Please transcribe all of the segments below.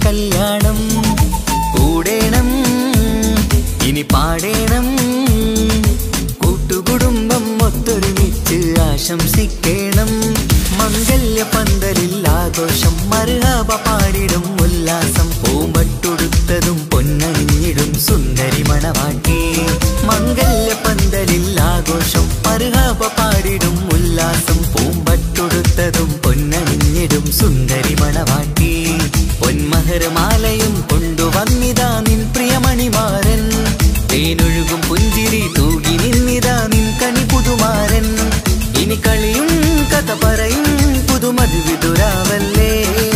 കല്യാണം കൂടേണം ഇനി പാടേണം കൂട്ടുകുടുംബം ഒത്തൊരുമിച്ച് ആശംസിക്കേണം മംഗല്യ പന്തലിൽ ആഘോഷം മറുഹാപ പാടിടും ഉല്ലാസം പൂമ്പട്ടൊടുത്തതും പൊന്നണിഞ്ഞിടും സുന്ദരി മണവാട്ടി മംഗല്യ പന്തലിൽ ആഘോഷം മറുഹാപ പാടിടും ഉല്ലാസം പൂമ്പട്ടൊടുത്തതും പൊന്നണിഞ്ഞിടും സുന്ദരി മണവാട്ടി പൊന്മഹരമാലയും കൊണ്ടുവന്നിതാ നിൻ പ്രിയമണിമാരൻ തേനൊഴുകും പുഞ്ചിരി തൂകി നിന്നിതാ നിൻ കണി പുതുമാരൻ ഇനി കളിയും കഥ പറയും പുതുമതി വിതുരാവല്ലേ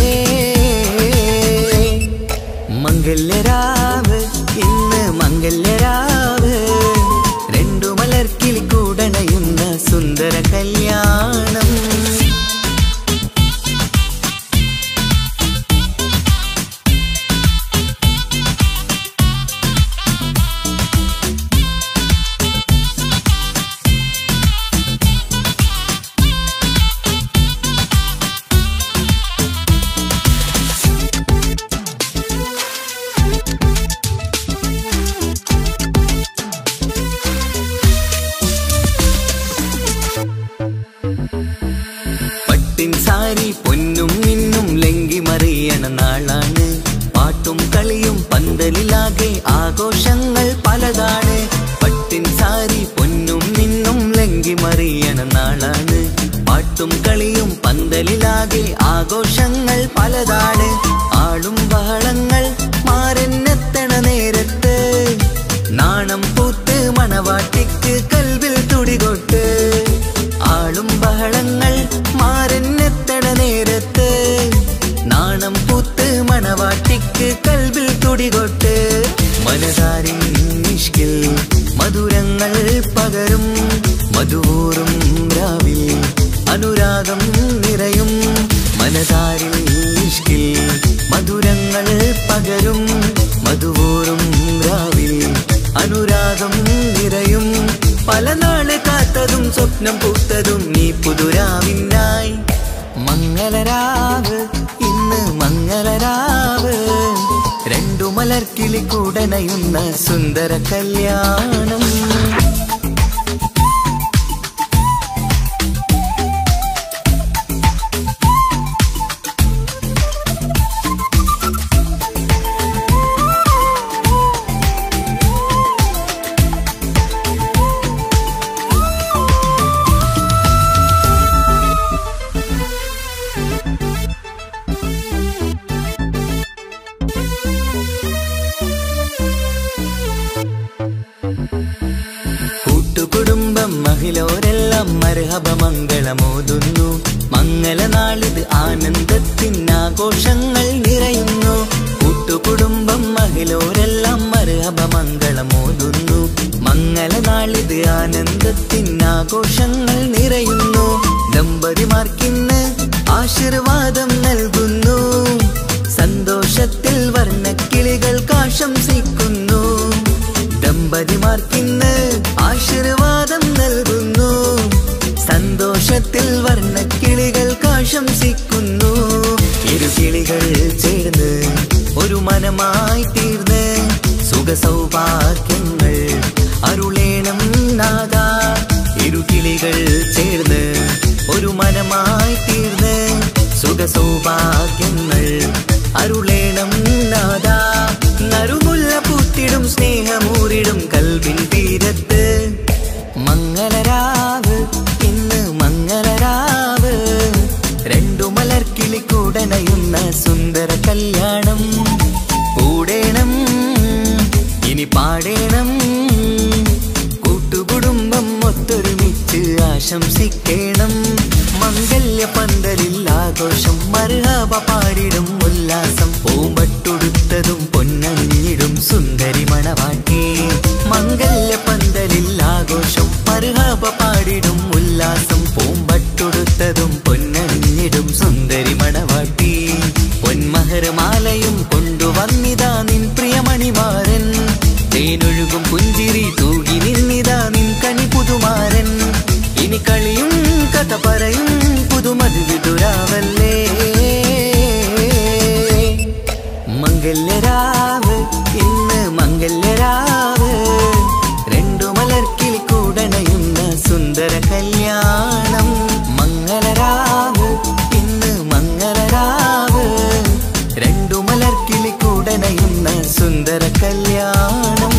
മംഗല്യരാവ് ഇന്ന് മംഗല്യരാവ് രണ്ടു മലർക്കിളി കൂടണയുന്ന സുന്ദര കല്യാണം പട്ടിൻ സാരി പൊന്നും മിന്നും ലങ്കി മറിയണ നാളാണ് പാട്ടും കളിയും പന്തലിലാകെ ആഘോഷങ്ങൾ പലതാണ് പട്ടിൻ സാരി പൊന്നും മിന്നും ലങ്കി മറിയണ നാളാണ് പാട്ടും കളിയും പന്തലിലാകെ ആഘോഷങ്ങൾ പലതാണ് ആളും ബഹളങ്ങൾ മാരെന്നെത്തണ നേരത്ത് നാണം പൂത്ത് മണവാട്ടിക്ക് കൽവിൽ തുടികൊട്ട് ആളും ബഹളങ്ങൾ മാരെന്നെത്തണ നേരത്ത് നാണം പൂത്ത് മണവാട്ടിക്ക് കൽവിൽ തുടികൊട്ട് മനതാരിൻ നിഷ്കിൽ മധുരങ്ങൾ പകരും മധുവൂറും രാവിൽ അനുരാഗം നിറയും മനതാരിൽ നിഷ്കിൽ മധുരങ്ങൾ പകരും മധുവൂറും രാവിൽ അനുരാഗം നിറയും പല നാള് കാത്തതും സ്വപ്നം പൂത്തതും നീ പുതുരാവിനായി മംഗളരാവ് ഇന്ന് മംഗളരാവ് രണ്ടു മലർക്കിളി കൂടനയുന്ന സുന്ദര കല്യാണം കൂട്ടുകുടുംബം മഹിളോരെല്ലാം മർഹബ മംഗളമോതുന്നു മംഗളനാളിത് ആനന്ദത്തിനാഘോഷങ്ങൾ നിറയുന്നു കൂട്ടുകുടുംബം മഹിളോരെല്ലാം മർഹബ മംഗളമോതുന്നു മംഗളനാളിത് ആനന്ദത്തിനാഘോഷങ്ങൾ നിറയുന്നു ദമ്പതിമാർക്കിന്ന് ആശീർവാദം നൽകുന്നു സന്തോഷത്തിൽ വർണ്ണക്കിളികൾ കാശംസിക്കുന്നു ദമ്പതിമാർക്കിന്ന് ആശീർവാദം നൽകുന്നു സന്തോഷത്തിൽ വർണ്ണക്കിളികൾ ആശംസിക്കുന്നു ഇരുകിളികൾ ചേർന്ന് ഒരു മനമായി തീർന്ന് സുഖ സൗഭാഗ്യങ്ങൾ അരുളേണം നാദ ഇരുകിളികൾ ചേർന്ന് ഒരു മനമായി തീർന്ന് സുഖ സൗഭാഗ്യങ്ങൾ അരുളേണം നാദ നറുമുല്ല പൂത്തിടും സ്നേഹമൂരിടും കൽവിൻ തീരത്ത് മംഗളരാവ് ഇന്ന് മംഗളരാവ് രണ്ടു മലർക്കിളി കൂടനയുന്ന സുന്ദര കല്യാണം കൂടേണം ഇനി പാടേണം കൂട്ടുകുടുംബം ഒത്തൊരുമിച്ച് ആശംസിക്കേണം മംഗല്യ പന്തലിൽ ആഘോഷം മറുഹാപ പാടിടും ഉല്ലാസം പൂമ്പട്ടൊടുത്തതും പൊന്നണിഞ്ഞിടും സുന്ദരി മണവാട്ടി മംഗല്യ പന്തലിൽ ആഘോഷം മറുഹാപ പാടിടും ഉല്ലാസം പൂമ്പട്ടൊടുത്തതും പൊന്നണിഞ്ഞിടും സുന്ദരി മണവാട്ടി പൊന്മഹരമാലയും കൊണ്ടുവന്നിതാ നിൻ പ്രിയമണിമാരൻ തേനൊഴുകും പുഞ്ചിരി തൂകി നിന്നിതാ നിൻ കനി പുതുമാരൻ ഇനി കളിയും കഥ പറയും പുതുമതി വിതുരാവല്ലേ മംഗല്യരാവ് ഇന്ന് മംഗല്യരാവ് രണ്ടു മലർക്കിൽ കൂടണയുന്ന സുന്ദര കല്യാണം മംഗളരാവ് ഇന്ന് മംഗളരാവ് രണ്ടു മലർക്കിൽ കൂടണയുന്ന സുന്ദര കല്യാണം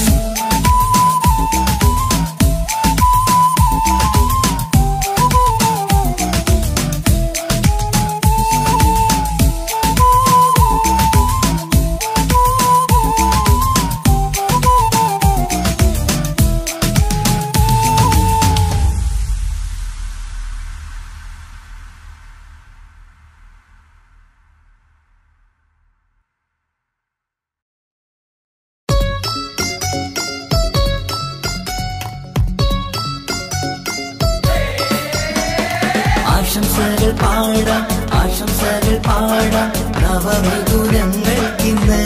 ആശംസകൾ പാടാം ആശംസകൾ പാടാം നവമിഥുനങ്ങൾക്കിന്ന്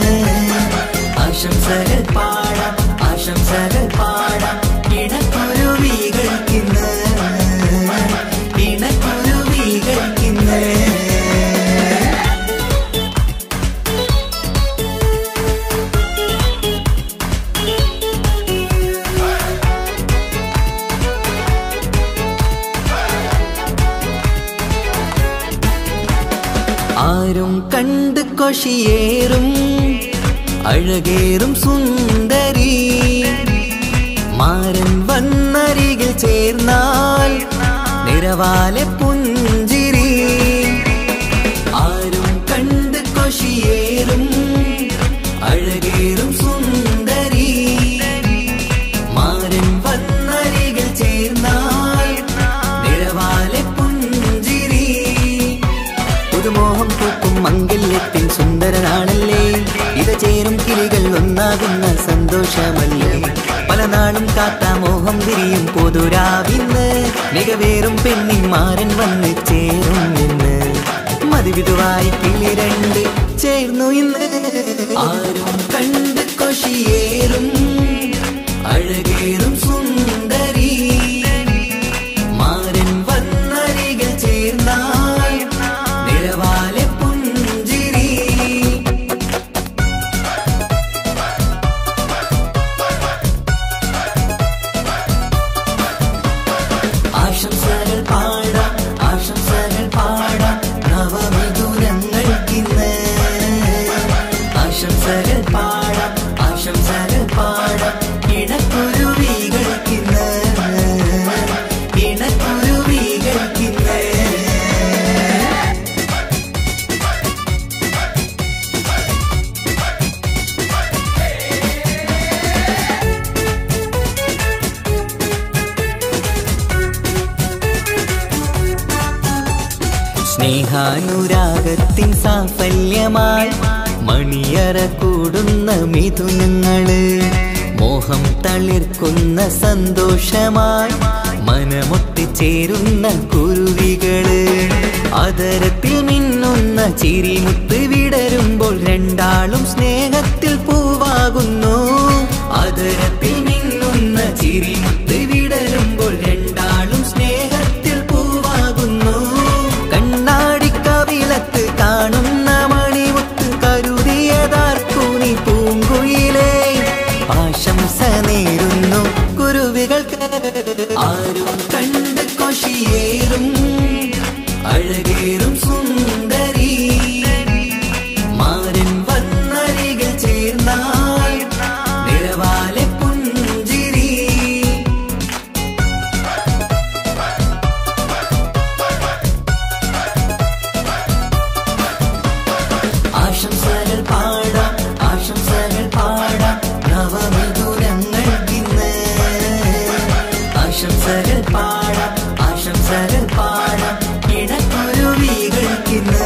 ആശംസകൾ പാടാം ആശംസകൾ പാടാം ഇണക്കുരുവികൾക്കിന്ന് ഇണക്കുരുവികൾക്കിന്ന് ആരും കണ്ട് കൊഷിയേറും അഴകേറും സുന്ദരി മാരൻ വന്നരികിൽ ചേർന്നാൽ നിറവാലെ പുഞ്ചിരി ആരും കണ്ട് കൊഷിയേറും അഴകേറും സുന്ദരി മാരൻ വന്നരികിൽ ചേർന്നാൽ നിറവാലെ പുഞ്ചിരി പുതുമോഹം പൂക്കും മംഗല്യത്തിൻ സുന്ദരനാണല്ലേ ഇത് ചേരും കിളികൾ ഒന്നാകുന്ന സന്തോഷമല്ലേ പല നാളും കാത്ത മോഹം വിരിയും പൊതുരാവിന്ന് മികവേറും പെണ്ണിൻ മാരൻ വന്ന് ചേരും ഇന്ന് മതിവിധുവായി കിളി രണ്ട് ചേർന്നു ഇന്ന് ആരും കണ്ട് കൊഷിയേറും അഴകേറും സുന്ദരി മാരൻ വന്നരികിൽ ചേർന്നാൽ നിഴവാലെ പുഞ്ചിരി ആശംസകൾ പാടാം ആശംസകൾ പാടാം നവമിഥുനങ്ങൾക്കിന്ന് ആശംസകൾ പാടാം ആശംസകൾ പാടാം ഇണക്കുരുവികൾക്കിന്ന് ഇണക്കുരുവികൾക്കിന്ന് സ്നേഹാനുരാഗത്തിൻ സാഫല്യമായി മണിയറ കൂടുന്ന മിഥുനങ്ങള് മോഹം തളിർക്കുന്ന സന്തോഷമായി മനമൊട്ടിച്ചേരുന്ന കുരുവികള് അതരത്തിൽ മിന്നുന്ന ചിരിമുത്ത് വിടരുമ്പോൾ രണ്ടാളും സ്നേഹത്തിൽ പൂവാകുന്നു അതരത്തിൽ മിന്നുന്ന ചിരിമുത്ത് വിടരുമ്പോൾ രണ്ടാളും സ്നേഹത്തിൽ പൂവാകുന്നു കണ്ണാടി കവിളത്ത് കാണുന്ന മണിമുത്ത് കരുതിയതാർക്കൂനി പൂങ്കുയിലേ ആശംസ നേരുന്നു കുരുവികൾക്ക് ആരും കണ്ട് കൊഷിയേറും അഴകേറും സുന്ദരി മാരൻ വന്നരികിൽ ചേർന്നാൽ നിഴവാലെ പുഞ്ചിരി ആശംസകൾ പാടാം ആശംസകൾ പാടാം നവമിഥുനങ്ങൾക്കിന്ന് ആശംസകൾ പാടാം ആശംസകൾ പാടാം ഇണക്കുരുവികൾക്കിന്ന്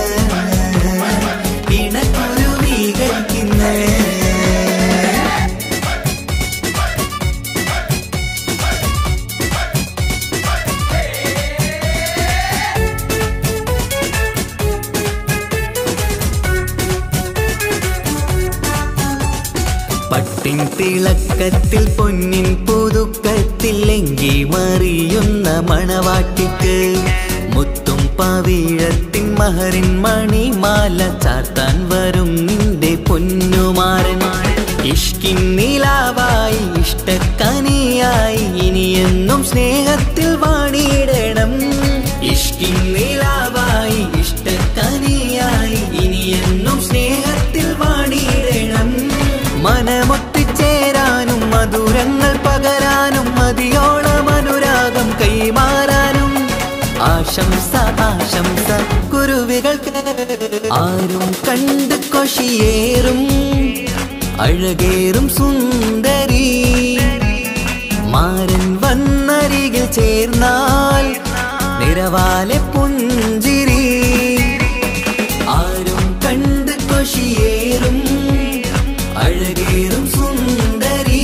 ഇണക്കുരുവികൾക്കിന്ന് പട്ടിൻ തിളക്കത്തിൽ പൊന്നിൻ പുതുക്കത്തിൽ എങ്കി മറിയുന്ന മണവാട്ടിക്ക് മുത്തും പവിഴത്തിൻ മഹറിൻ മണിമാല ചാർത്താൻ വരും നിൻ പൊന്നുമാരൻ ഇഷ്കിൻ നിലാവായി ഇഷ്ടക്കനിയായി ഇനിയെന്നും സ്നേഹത്തിൽ വാണിയിടണം ഇഷ്കിൻ നിലാവായി ഇഷ്ടക്കനിയായി ഇനിയെന്നും സ്നേഹത്തിൽ വാണിയിടണം മനമൊത്തിച്ചേരാനും മധുരങ്ങൾ പകരാനും മതിയോളം അനുരാഗം കൈമാറാനും ആശംസ ആശംസ കുരുവികൾക്ക് ആരും കണ്ട് കൊഷിയേറും അഴകേറും സുന്ദരി മാരൻ വന്നരികിൽ ചേർന്നാൽ നിറവാലെ പുഞ്ചിരി ആരും കണ്ട് കൊഷിയേറും അഴകേറും സുന്ദരി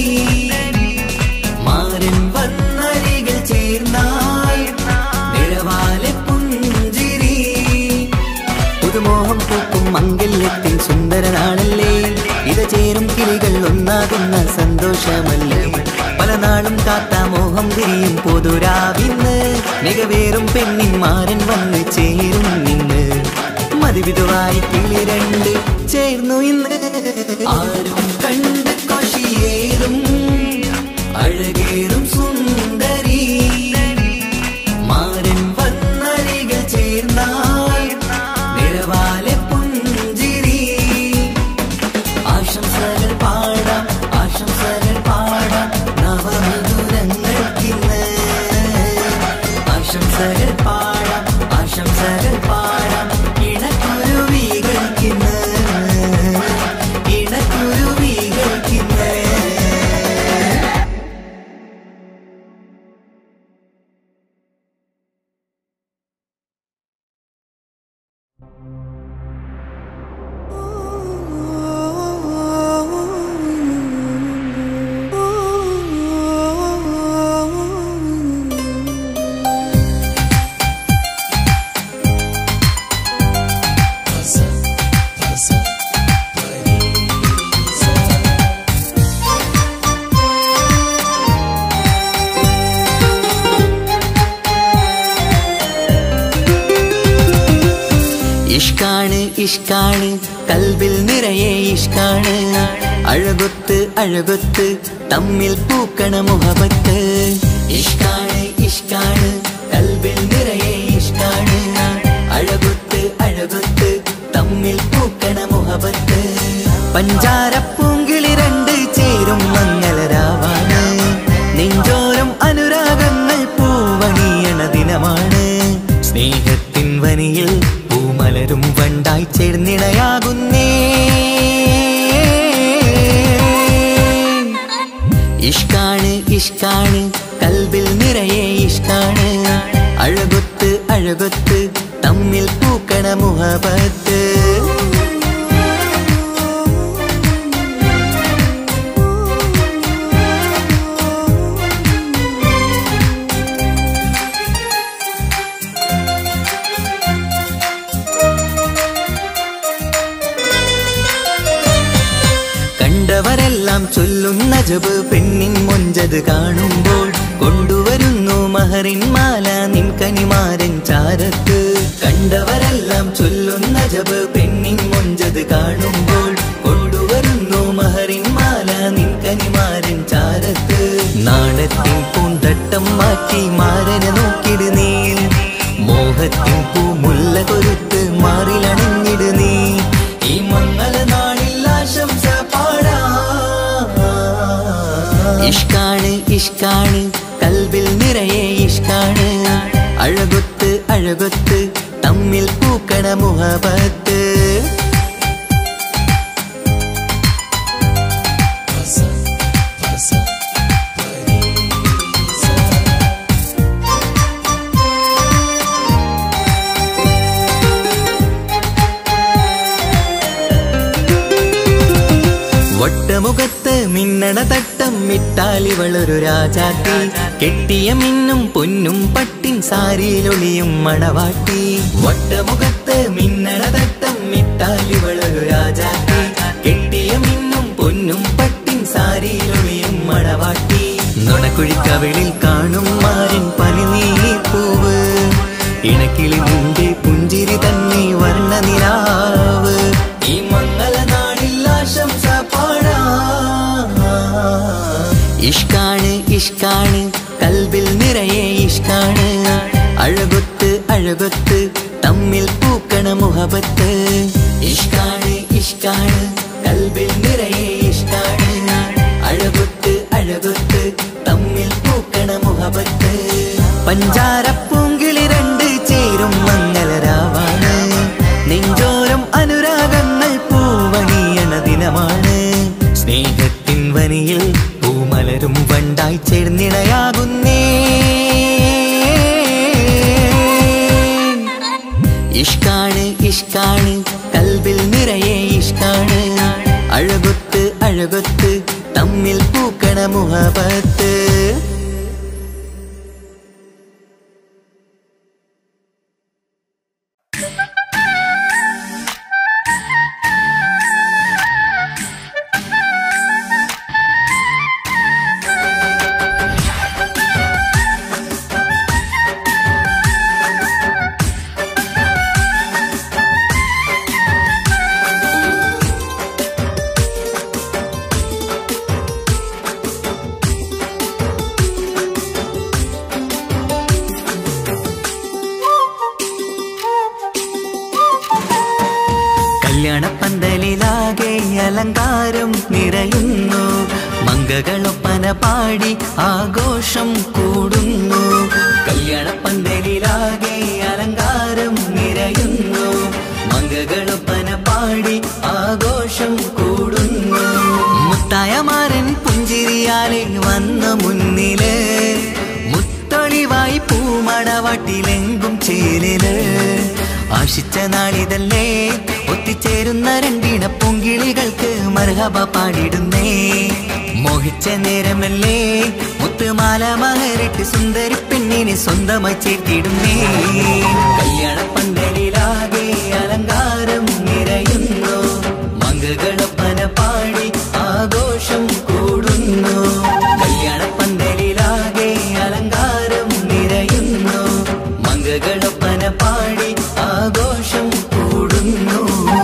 മാരൻ വന്നരികിൽ ചേർന്നാൽ നിഴവാലെ പുഞ്ചിരി പുതുമോഹം പൂക്കും മംഗല്യത്തിൻ സുന്ദരനാളല്ലേ ഇത ചേരും കിളികൾ ഒന്നാകുന്ന സന്തോഷമല്ലേ പല നാളും കാത്ത മോഹം തിരിയും പൊതുരാവിന്ന് മികവേറും പെണ്ണിൻ മാരൻ വന്ന് ചേരും നിന്ന് മതിവിധുവായി കിളി രണ്ട് ചേർന്നു ഇന്ന് ആരും കണ്ട് കൊഷിയേറും അഴകേറും സുന്ദരി മാരൻ വന്നരികൾ ചേർന്നാൽ നിറവാലെ പുഞ്ചിരി ആശംസകൾ പാടാം ആശംസകൾ പാടാം നവമധുരങ്ങൾക്കിന്ന് ആശംസകൾ പാടാം ആശംസകൾ പാടാം ഇണക്കുരുവികൾക്കിന്ന് ഇണക്കുരുവികൾക്കിന്ന് ഇഷ്കാണ് ഇഷ്കാണ് കൽവിൽ നിറയെ ഇഷ്കാണ് അഴകൊത്ത് അഴകൊത്ത് തമ്മിൽ പൂക്കണ മുഹബത്ത് ഇഷ്കാണ് ഇഷ്കാണ് കൽവിൽ നിറയെ ഇഷ്കാണ് അഴകൊത്ത് അഴകൊത്ത് തമ്മിൽ പൂക്കണ മുഹബത്ത് പഞ്ചാരപ്പൂങ്കിളി രണ്ട് ചേരും മംഗളരാവാണ് നെഞ്ചോരം അനുരാഗങ്ങൾ പൂവണിയണ ദിനമാണ് സ്നേഹത്തിൻ വനിയിൽ പൂമലരും വണ്ടായി ചേർന്നിണയാകുന്നേ ഇഷ്കാണ് ഇഷ്കാണ് കൽവിൽ നിറയെ ഇഷ്കാണ് അഴകൊത്ത് അഴകൊത്ത് തമ്മിൽ പൂക്കണ മുഹബത്ത് കണ്ടവരെല്ലാം ചൊല്ലുന്ന ജബ് പെണ്ണിൻ മൊഞ്ചത് കാണുമ്പോൾ കൊണ്ടുവരുന്നു മഹറിൻ മാല നിൻ കനിമാരൻ ചാരത്ത് കണ്ടവരെല്ലാം ചൊല്ലുന്ന ജബ് പെണ്ണിൻ മൊഞ്ചത് കാണുമ്പോൾ കൊണ്ടുവരുന്നു മഹറിൻ മാല നിൻ കനിമാരൻ ചാരത്ത് നാണത്തിൻ പൂന്തട്ടം മാറ്റി മാരനെ നോക്കിട് നീ മോഹത്തിൻ പൂമുല്ല കൊരുത്ത് മാറിലണഞ്ഞിട് നീ ഈ മംഗള നാളിൽ ആശംസ പാടാ ഇഷ്കാണ് ഇഷ്കാണ് കൽവിൽ നിറയെ ഇഷ്കാണ് അഴകൊത്ത് അഴകൊത്ത് തമ്മിൽ പൂക്കണ മുഹബത്ത് വട്ടമുഖത്ത് മിന്നണ തട്ടം മിട്ടാലിവളൊരു രാജാത്തി കെട്ടിയ മിന്നും പൊന്നും പട്ടിൻ സാരിയിലൊളിയും മണവാട്ടി വട്ടമുഖത്ത് മിന്നണ തട്ടം മിട്ടാലിവളൊരു രാജാത്തി കെട്ടിയ മിന്നും പൊന്നും പട്ടിൻ സാരിയിലൊളിയും മണവാട്ടി നുണക്കുഴിക്കവിളിൽ കാണും മാരൻ പനിനീ പൂവ് ഇണക്കിളി നിന്റെ പുഞ്ചിരി തന്നെ വർണ്ണ നിലാവ് ഈ മംഗള നാളിൽ ഇഷ്കാണ് ഇഷ്കാണ് കൽബിൽ നിറയെ ഇഷ്കാണ് അഴകൊത്ത് അഴകൊത്ത് തമ്മിൽ പൂക്കണ മുഹബത്ത് ഇഷ്കാണ് ഇഷ്കാണ് കൽബിൽ നിറയെ ഇഷ്കാണ് അഴകൊത്ത് അഴകൊത്ത് തമ്മിൽ പൂക്കണ മുഹബത്ത് പഞ്ചാരപ്പൂങ്കിളി രണ്ട് ചേരും മംഗളരാവാണ് നെഞ്ചോരം അനുരാഗങ്ങൾ പൂവണിയണ ദിനമാണ് സ്നേഹത്തിൻ വനിയിൽ പൂമലരും വണ്ടായി ചേർന്നിണയാകുന്നേ ഇഷ്കാണ് ഇഷ്കാണ് കൽബിൽ നിറയെ ഇഷ്കാണ് അഴകൊത്ത് അഴകൊത്ത് തമ്മിൽ പൂക്കണ മുഹബത്ത് കല്യാണപ്പന്തലിലാകെ അലങ്കാരം നിറയുന്നു മംഗകളൊപ്പന പാടി ആഘോഷം കൂടുന്നു കല്യാണപ്പന്തലിലാകെ അലങ്കാരം നിറയുന്നു മംഗകളൊപ്പന പാടി ആഘോഷം കൂടുന്നു മുത്തായമാരൻ പുഞ്ചിരിയാലെ വന്ന മുന്നില് മുത്തൊളിവായി പൂമടവാട്ടിലെങ്കും ചേലില് ആശിച്ച നാളിതല്ലേ ഒത്തിച്ചേരുന്ന രണ്ടിണ പൊങ്കിളികൾക്ക് മർഹബ പാടിടുന്നേ മോഹിച്ച നേരമല്ലേ മുത്തുമാല മഹരിട്ട് സുന്ദരി പെണ്ണിനെ സ്വന്തമായി ചേർത്തിടുന്നേ കല്യാണ പന്തലിലാകെ അലങ്കാരം നിറയുന്നു മംഗകളൊപ്പന പാടി ആഘോഷം കൂടുന്നു കല്യാണ പന്തലിലാകെ അലങ്കാരം നിറയുന്നു മംഗകളൊപ്പന പാടി ആഘോഷം കൂടുന്നു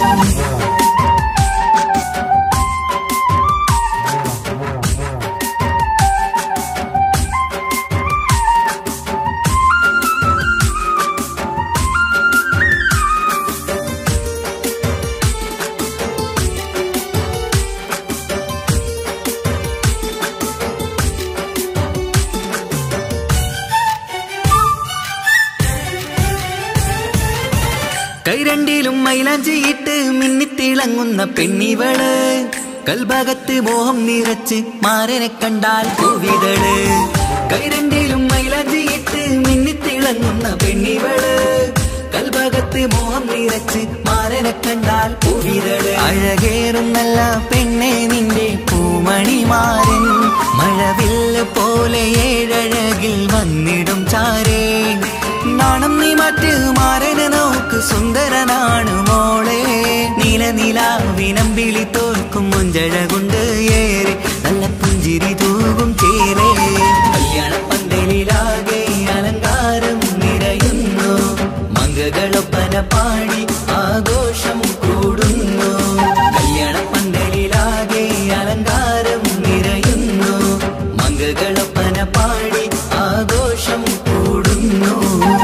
കൈരണ്ടിലും മൈലാഞ്ചിയിട്ട് മിന്നിത്തിളങ്ങുന്ന പെണ്ണിവള് കൽഭാഗത്ത് മോഹം നിറച്ച് മാരനെ കണ്ടാൽ കോവിതള് കൈരണ്ടിലും മൈലാഞ്ചിയിട്ട് മിന്നിത്തിളങ്ങുന്ന പെണ്ണിവള് കൽഭാഗത്ത് മോഹം നിറച്ച് മാരനെ കണ്ടാൽ കോവിതള് അഴകേറും നല്ല പെണ്ണെ നിന്റെ പൂമണിമാരൻ മഴവില്ല് പോലെ ഏഴഴകിൽ വന്നിടും ചാരേ നാണം നീ മറ്റ് മാരനെ നോക്ക് സുന്ദരനാണ് മോളെ നീല നിലാവിനം വിളി തോൽക്കും മുഞ്ചഴകൊണ്ട് ഏറെ നല്ല പുഞ്ചിരി തൂകും ചേരെ കല്യാണ പന്തലിലാകെ അലങ്കാരം നിറയുന്നു മംഗകളൊപ്പന പാടി ആഘോഷം കൂടുന്നു കല്യാണ പന്തലിലാകെ അലങ്കാരം നിറയുന്നു മംഗകളൊപ്പന പാടി ആഘോഷം കൂടുന്നു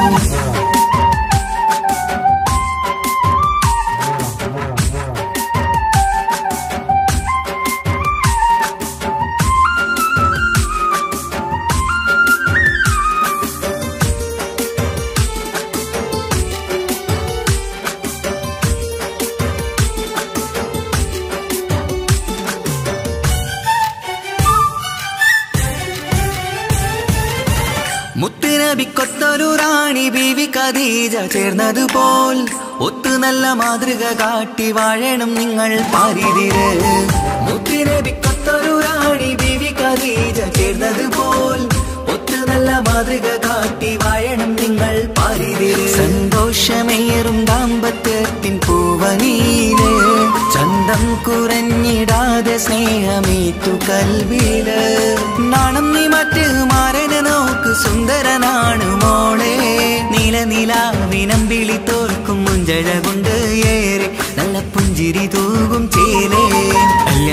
മുത്തുനബിക്കൊത്തൊരു റാണി ബീവി ഖദീജ ചേർന്നതുപോൽ ഒത്തു നല്ല മാതൃക കാട്ടി വാഴണം നിങ്ങൾ പാരിതിര് മുത്തുനബിക്കൊത്തൊരു റാണി ബീവി ഖദീജ ചേർന്നതുപോൽ ഒത്തു നല്ല മാതൃക കാട്ടി വാഴണം നിങ്ങൾ പാരിതിര് സന്തോഷമേറും ദാമ്പത്യത്തിൻ പൂവനീല് ചന്തം കുറഞ്ഞിടാതെ സ്നേഹമേറ്റു കൽവില് നാണം നീ മറ്റ് മാരനെ നോക്ക് സുന്ദരനാണ് മോളെ നീല നിലാവിനം വിളി തോൽക്കും മുഞ്ചഴ കൊണ്ട് ഏറെ നല്ല പുഞ്ചിരി തൂകും ചേലേ കല്യാണ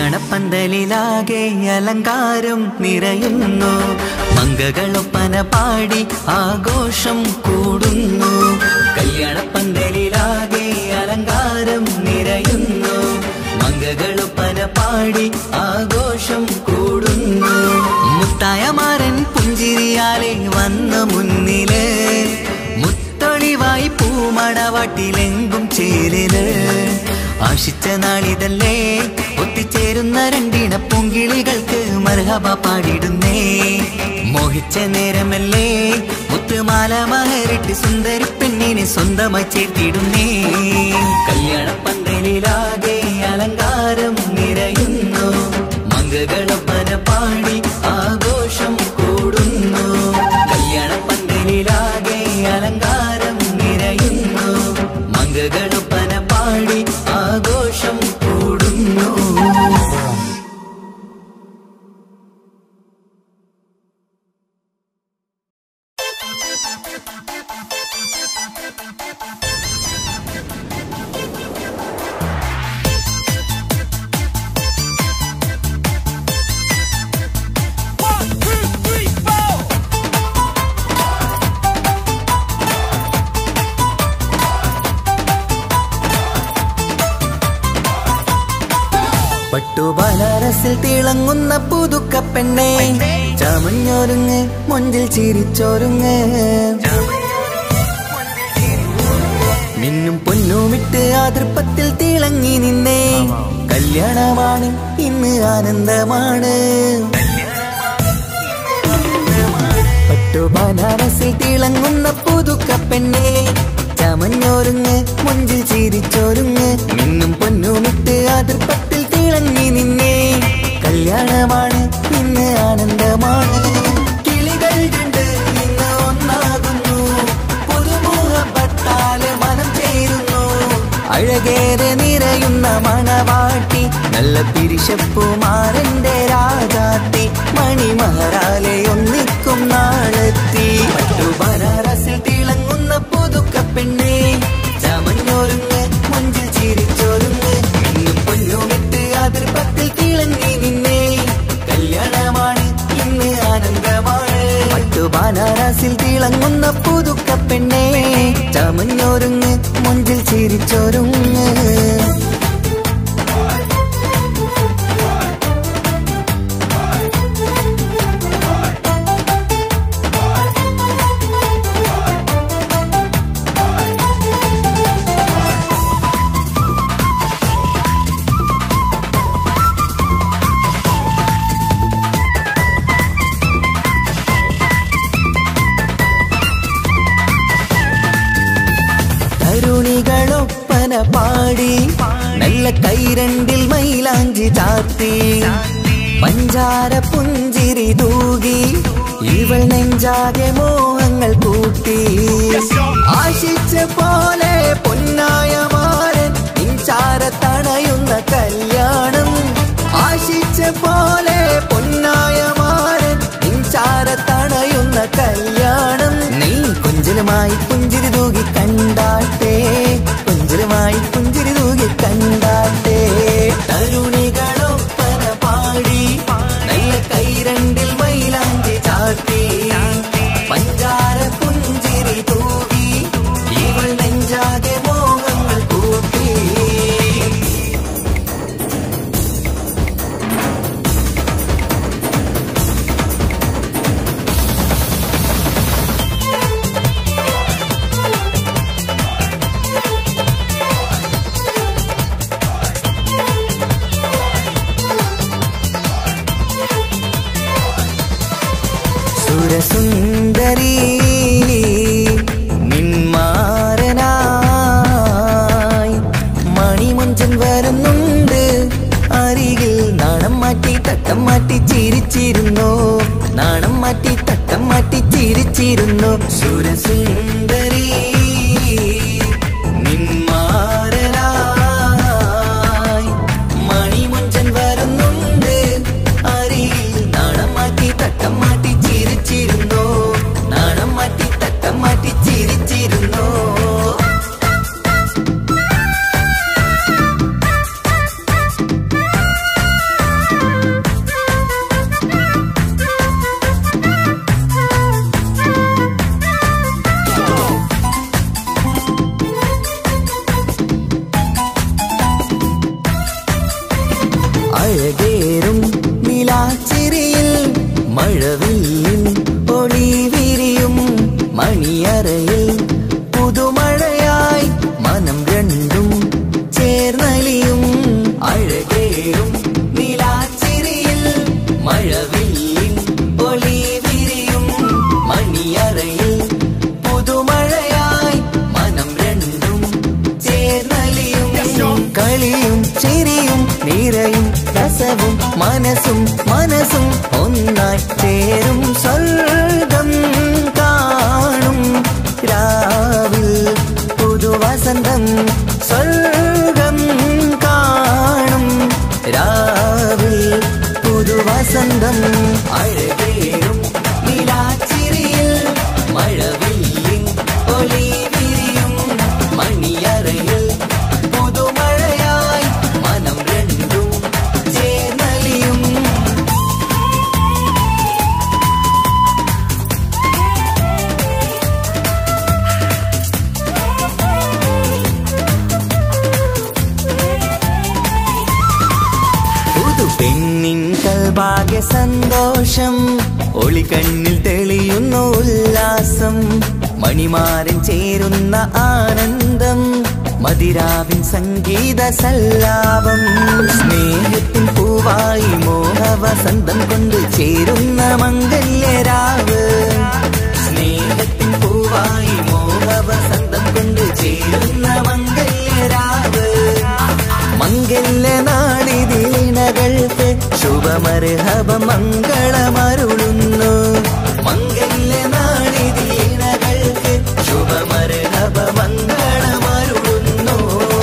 കല്യാണപ്പന്തലിലാകെ അലങ്കാരം നിറയുന്നു മങ്കകളൊപ്പന പാടി ആഘോഷം കൂടുന്നു കല്യാണപ്പന്തലിലാകെ അലങ്കാരം നിറയുന്നു മങ്കകളൊപ്പന പാടി ആഘോഷം കൂടുന്നു മുത്തായമാരൻ പുഞ്ചിരിയാലെ വന്ന മുന്നില് മുത്തൊളിവായി പൂമടവാട്ടിലെങ്കും ചേരില് ആശിച്ച നാളിതല്ലേ ഒത്തിച്ചേരുന്ന രണ്ടിണ പൂങ്കിളികൾക്ക് മർഹബ പാടിടുന്നേ മോഹിച്ച നേരമല്ലേ മുത്തുമാല മഹരിട്ട് സുന്ദരി പെണ്ണിനെ സ്വന്തമായി ചേർത്തിടുന്നേ കല്യാണപ്പന്തലിലാകെ അലങ്കാരം നിറയുന്നു മങ്കകളപ്പന പാടി ആഘോഷം കൂടുന്നു കല്യാണപ്പന്തലിലാകെ അലങ്കാരം നിറയുന്നു മങ്കകളപ്പന പാടി ആഘോഷം കൂടുന്നു One, two, three, four. പട്ടുബനാരസിൽ തിളങ്ങുന്ന പുതുക്ക പെണ്ണെ ചമഞ്ഞൊരുങ്ങ് മൊഞ്ചിൽ ചിരിച്ചൊരുങ്ങ് മിന്നും പൊന്നുമിട്ട് ആതൃപ്പത്തിൽ തിളങ്ങി നിന്നേ കല്യാണമാണ് ഇന്ന് ആനന്ദമാണ് പട്ടുബനാരസിൽ തിളങ്ങുന്ന പുതുക്ക പെണ്ണെ ചമഞ്ഞൊരുങ്ങ് മുഞ്ചിൽ ചിരിച്ചൊരുങ്ങ് മിന്നും പൊന്നുമിട്ട് അതിർപ്പത്തിൽ തിളങ്ങി നിന്നേ കല്യാണമാണ് ഇന്ന് ആനന്ദമാണ് കിളികൾ രണ്ട് ഇന്ന് ഒന്നാകുന്നു പുതുമുഖപ്പെട്ടാല് മനം ചേരുന്നു അഴകേറെ നിറയുന്ന മണവാട്ടി നല്ല പിരിശപ്പുമാരന്റെ രാജാത്തി മണിമഹാരാലെ ഒന്നിക്കും നാളെത്തി മറ്റു ബനാറസിൽ തിളങ്ങുന്ന പുതുക്ക പെണ്ണെ ചമഞ്ഞൊരുങ്ങ് മുഞ്ചിൽ ചിരിച്ചൊരുങ്ങ് മിന്നും പൊന്നുമിട്ട് അതിർപ്പത്തിൽ തിളങ്ങി നിന്നേ കല്യാണമാണ് ഇന്ന് ആനന്ദമാണ് മറ്റു ബനാറസിൽ തിളങ്ങുന്ന പുതുക്ക പെണ്ണെ ചമഞ്ഞൊരുങ്ങ് മുഞ്ചിൽ ചിരിച്ചൊരുങ്ങ് തരുണികളൊപ്പന പാടി നല്ല കൈരണ്ടിൽ മൈലാഞ്ചി ചാർത്തി പഞ്ചാര പുഞ്ചിരി തൂകി ഇവൾ നെഞ്ചാകെ മോഹങ്ങൾ കൂട്ടി ആശിച്ച പോലെ പൊന്നായ മാരൻ ഇൻചാര തണയുന്ന കല്യാണം ആശിച്ച പോലെ പൊന്നായ മാരൻ ഇൻചാര തണയുന്ന കല്യാണം നീ കുഞ്ചലുമായി പുഞ്ചിരി തൂകി കണ്ടാട്ടെ കുഞ്ചലുമായി പുഞ്ചിരി തൂകി കണ്ടാട്ടെ തരുണികളൊപ്പന പാടി നല്ല കൈരണ്ടിൽ മൈലാഞ്ചി ചാട്ടി പഞ്ചാര പുഞ്ചിരി തൂകി ഇവൾ നെഞ്ചാകെ മോഹങ്ങൾ കൂട്ടി സുരസുന്ദരി നിന്മാരനായി മണിമുഞ്ചൻ വരുന്നുണ്ട് അരികിൽ നാണം മാറ്റി തട്ടം മാറ്റി ചിരിച്ചിരുന്നു നാണം മാറ്റി തട്ടം മാറ്റി ചിരിച്ചിരുന്നു സുരസുന്ദരി നിന്മാരനായി മണിമുഞ്ചൻ വരുന്നുണ്ട് അരികിൽ നാണം മാറ്റി തട്ടം മാറ്റി ചിരിച്ചിരുന്നു നാണം മഴവില്ലിൻ ഒളി വിരിയും മണിയറയിൽ പുതുമഴയായി മനം രണ്ടും ചേർന്നലിയും അഴകേറും നിലാച്ചിരിയിൽ മഴവില്ലിൻ ഒളി വിരിയും മണിയറയിൽ പുതുമഴയായി മനം രണ്ടും ചേർന്നലിയും കളിയും ചിരിയും നിറയും രസവും മനസ്സും മനസ്സും ഒന്നായി ചേരും സ്വർഗം കാണും രാവിൽ പുതുവസന്തം സ്വർഗം കാണും രാവിൽ പുതുവസന്തം അഴകേറും നിലാച്ചിരിയിൽ മഴവില്ലിൻ ഒലി വിരിയും മണിയറയിൽ പുതുമഴയായി മനം രണ്ടും ചേർന്നലിയും പുതു പെണ്ണിൻ കൽഭാഗ്യ സന്തോഷം ഒളികണ്ണിൽ തെളിയുന്നു ഉല്ലാസം മണിമാരൻ ചേരുന്ന ആനന്ദം മതിരാവിൻ സംഗീത സല്ലാപം സ്നേഹത്തിൻ പൂവായി മോഹവസന്തം കൊണ്ട് ചേരുന്ന മംഗല്യരാവ് സ്നേഹത്തിൻ പൂവായി മോഹവസന്തം കൊണ്ട് ചേരുന്ന മംഗല്യരാവ് മംഗല്യ നാടിതീണകൾക്ക് ശുഭമർഹബ മംഗളമരുളുന്നു മംഗല്യ നാടിതീണകൾക്ക് ശുഭമർഹബ മംഗളമരുളുന്നു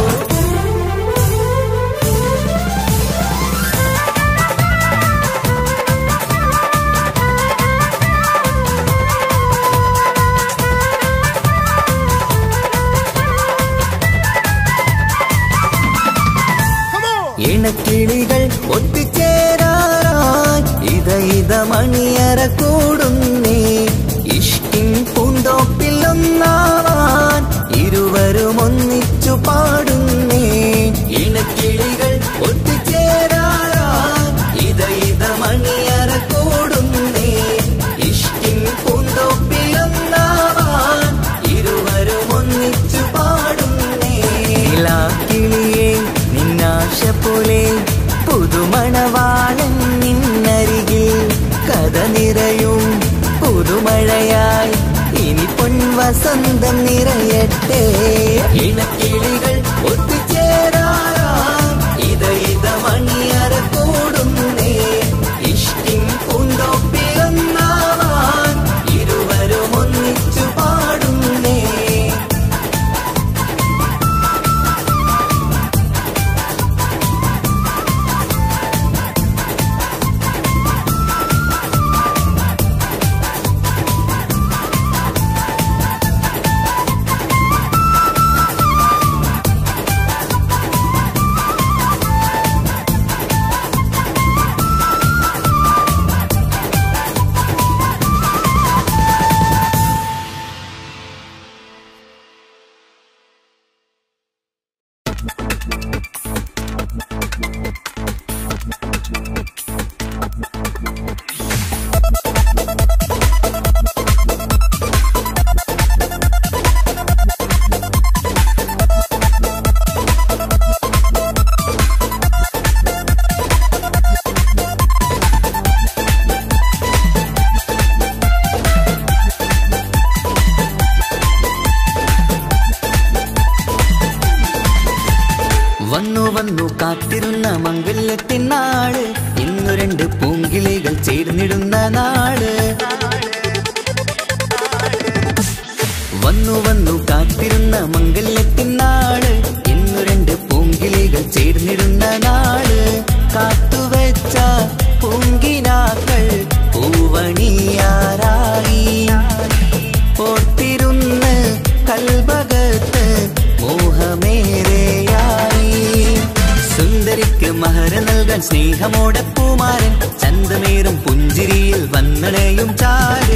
ഇണക്കിളികൾ ഒത്തുചേരാറായി ഇത ഇത മണിയറ കൂടുന്നേ ഇഷ്ടിൻ പൂന്തോപ്പിൽ ഒന്നാവാൻ ഇരുവരും ഒന്നിച്ചു പാടുന്നേ ഇണക്കിളികൾ ഒത്തുചേരാറായി ഇത ഇത മണിയറ കൂടുന്നേ ഇഷ്ടിൻ പൂന്തോപ്പിൽ ഒന്നാവാൻ ഇരുവരും ഒന്നിച്ചു പാടുന്നേ കിളിയേ നിന്നാശ പോലെ പുതുമണവാളൻ നിന്നരികിൽ കഥ നിറയും പുതുമഴയായി ഇനി പൊൻവസന്തം നിറയട്ടെ ഇണക്കിളികൾ ഒത്തുചേരാറാം ഇത ഇത മണിയറ കൂടുന്നേ ഇഷ്ടിൻ പൂന്തോപ്പിലൊന്നാവാൻ ഇരുവരും ഒന്നിച്ചു പാടുന്നേ വന്നു വന്നു കാത്തിരുന്ന മംഗല്യത്തിൻ നാട് ഇന്നു രണ്ട് പൂങ്കിളികൾ ചേർന്നിടുന്ന നാട് വന്നു വന്നു കാത്തിരുന്ന മംഗല്യത്തിൻ നാട് ഇന്നു രണ്ട് പൂങ്കിളികൾ ചേർന്നിടുന്ന നാട് കാത്തുവെച്ച പൂങ്കിനാക്കൾ പൂവണിയാറായി ഓർത്തിരുന്ന് കൽഭകത്ത് മോഹമേറെയായി സുന്ദരിക്ക് മഹര നൽകാൻ സ്നേഹമോടെ പൂമാരൻ ചന്തമേറും പുഞ്ചിരിയിൽ വന്നണയും ചാര്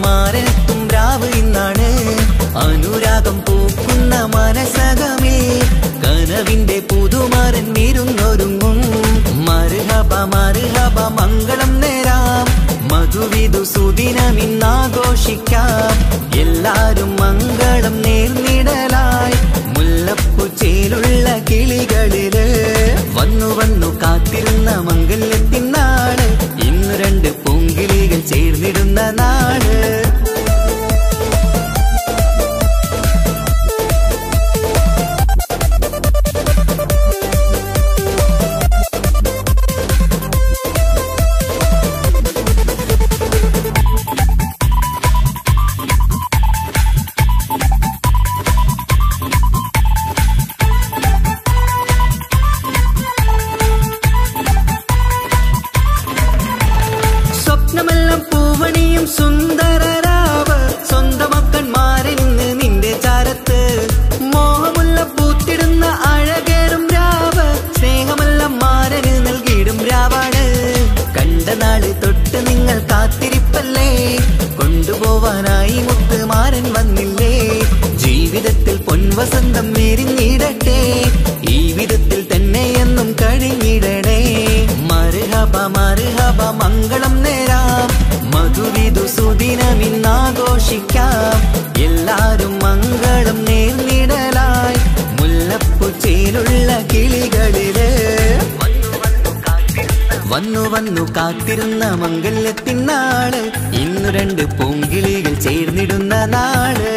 മാരനെത്തും രാവ് ഇന്നാണ് അനുരാഗം പൂക്കുന്ന മനസകമേ കനവിന്റെ പുതുമാരൻ ഇരുന്നൊരുങ്ങും മറുഹബ മറുഹബ മംഗളം നേരാം മധുവിധു സുദിനമിന്നാഘോഷിക്കാം എല്ലാരും മംഗളം നേർന്നിടലായി മുല്ലപ്പുച്ചയിലുള്ള കിളികളില് വന്നു വന്നു കാത്തിരുന്ന മംഗല്യത്തിൻ നാട് ഇന്ന് രണ്ട് പൂങ്കിളികൾ ചേർന്നിടുന്ന നാട് സ്വപ്നമെല്ലാം പൂവണിയും സുന്ദരരാവ് സ്വന്തമക്കന്മാരിന്ന് നിന്റെ ചാരത്ത് മോഹമുള്ള പൂത്തിടുന്ന അഴകേറും രാവ് സ്നേഹമെല്ലാം മാരന് നൽകിയിടും രാവാണ് കണ്ട നാള് തൊട്ട് നിങ്ങൾ കാത്തിരിപ്പല്ലേ കൊണ്ടുപോവാനായി മുത്തുമാരൻ വന്നില്ലേ ജീവിതത്തിൽ പൊൻവസന്തം വിരിഞ്ഞിടട്ടെ ഈ വിധത്തിൽ തന്നെ എന്നും കഴിഞ്ഞിടണേ മറുഹബ മറുഹബ മംഗളം നേരാം മധുവിധു സുദിനമിന്നാഘോഷിക്കാം എല്ലാരും മംഗളം നേർന്നിടലായി മുല്ലപ്പുച്ചയിലുള്ള കിളികളില് വന്നു വന്നു കാത്തിരുന്ന മംഗല്യത്തിൻ നാള് ഇന്നു രണ്ട് പൂങ്കിളികൾ ചേർന്നിടുന്ന നാള്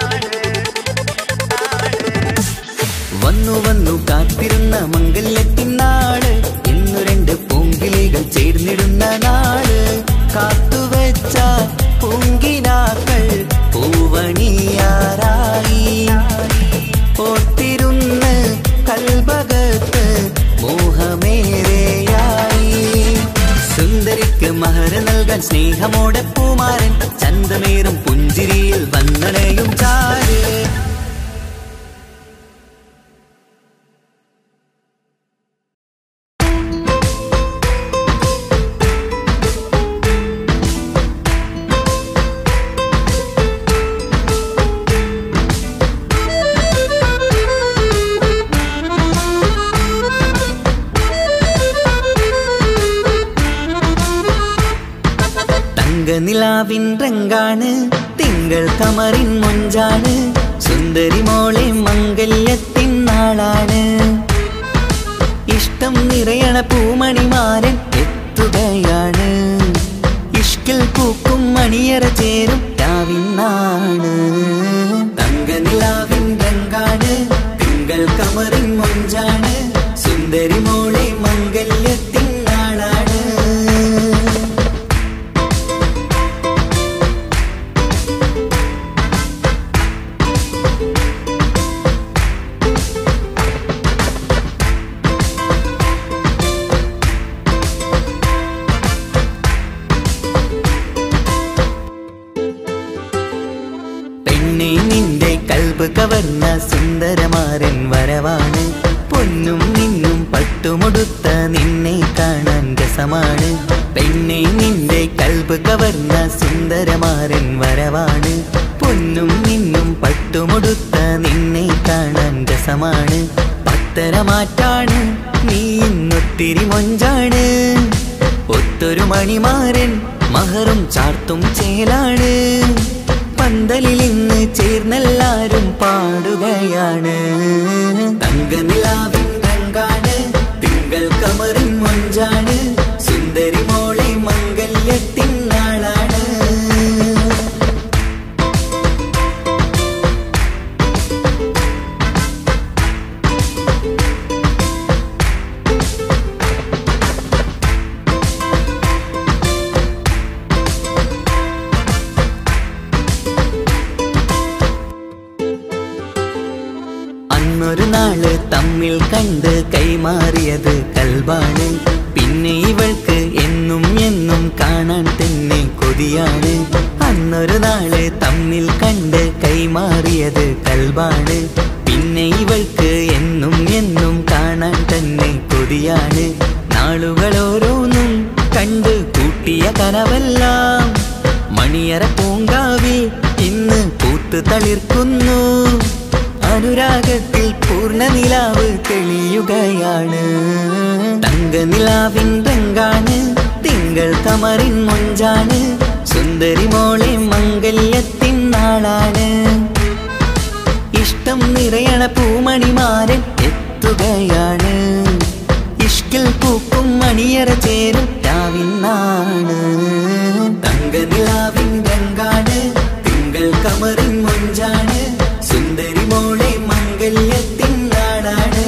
വന്നു വന്നു കാത്തിരുന്ന മംഗല്യത്തിൻ നാട് ഇന്നു രണ്ട് പൂങ്കിളികൾ ചേർന്നിടുന്ന നാട് കാത്തുവെച്ച പൂങ്കിനാക്കൾ പൂവണിയാറായി ഓർത്തിരുന്ന് കൽഭകത്ത് മോഹമേറെയായി സുന്ദരിക്ക് മഹർ നൽകാൻ സ്നേഹമോടെ പൂമാരൻ ചന്തമേറും പുഞ്ചിരിയിൽ വന്നണയും ചാര് തങ്കനിലാവിൻ രംഗാണ് തിങ്കൾ കമറിൻ മൊഞ്ചാണ് സുന്ദരി മോളെ മംഗല്യത്തിൻ നാളാണ് ഇഷ്ടം നിറയണ പൂമണിമാരൻ എത്തുകയാണ് ഇഷ്കിൽ പൂക്കും മണിയറ ചേരും രാവിന്നാണ് തങ്കനിലാവിൻ രംഗാണ് തിങ്കൾ കമറിൻ മൊഞ്ചാണ് സുന്ദരി മോളെ മംഗല്യത്തിൻ നാളാണ് പെണ്ണെ നിന്റെ കൽബ് കവർന്ന സുന്ദരമാരൻ വരവാണ് പൊന്നും നിന്നും പട്ടുമൊടുത്ത നിന്നെ കാണാൻ രസമാണ് പെണ്ണെ നിന്റെ കൽബ് കവർന്ന സുന്ദരമാരൻ വരവാണ് പൊന്നും നിന്നും പട്ടുമൊടുത്ത നിന്നെ കാണാൻ രസമാണ് പത്തരമാറ്റാണ് നീ ഇന്നൊത്തിരി മൊഞ്ചാണ് ഒത്തൊരു മണിമാരൻ മഹറും ചാർത്തും ചേലാണ് പന്തലിൽ ഇന്ന് ചേർന്നെല്ലാരും പാടുകയാണ് തങ്കനിലാവിൻ രംഗാണ് തിങ്കൾ കമറിൻ മൊഞ്ചാണ് സുന്ദരി മോളെ മംഗല്യത്തിൻ നാളാണ് അന്നൊരു നാള് തമ്മിൽ കണ്ട് കൈമാറിയത് കൽബാണ് പിന്നെ ഇവൾക്ക് എന്നും എന്നും കാണാൻ തന്നെ കൊതിയാണ് അന്നൊരു നാള് തമ്മിൽ കണ്ട് കൈമാറിയത് കൽബാണ് പിന്നെ ഇവൾക്ക് എന്നും എന്നും കാണാൻ തന്നെ കൊതിയാണ് നാളുകൾ ഓരോന്നും കണ്ട് കൂട്ടിയ കനവെല്ലാം മണിയറ പൂങ്കാ പൂത്ത് തളിർക്കുന്നു അനുരാഗത്തിൽ പൂർണ്ണ നിലാവ് തെളിയുകയാണ് തങ്കനിലാവിൻ രംഗാണ് തിങ്കൾ കമറിൻ മൊഞ്ചാണ് സുന്ദരി മോളെ മംഗല്യത്തിൻ നാളാണ് ഇഷ്ടം നിറയണ പൂമണിമാരൻ എത്തുകയാണ് ഇഷ്കിൽ പൂക്കും മണിയറ ചേരും രാവിന്നാണ് തങ്കനിലാവിൻ രംഗാണ് തിങ്കൾ കമറിൻ മൊഞ്ചാണ് സുന്ദരി മോളെ മംഗല്യത്തിൻ നാടാണ്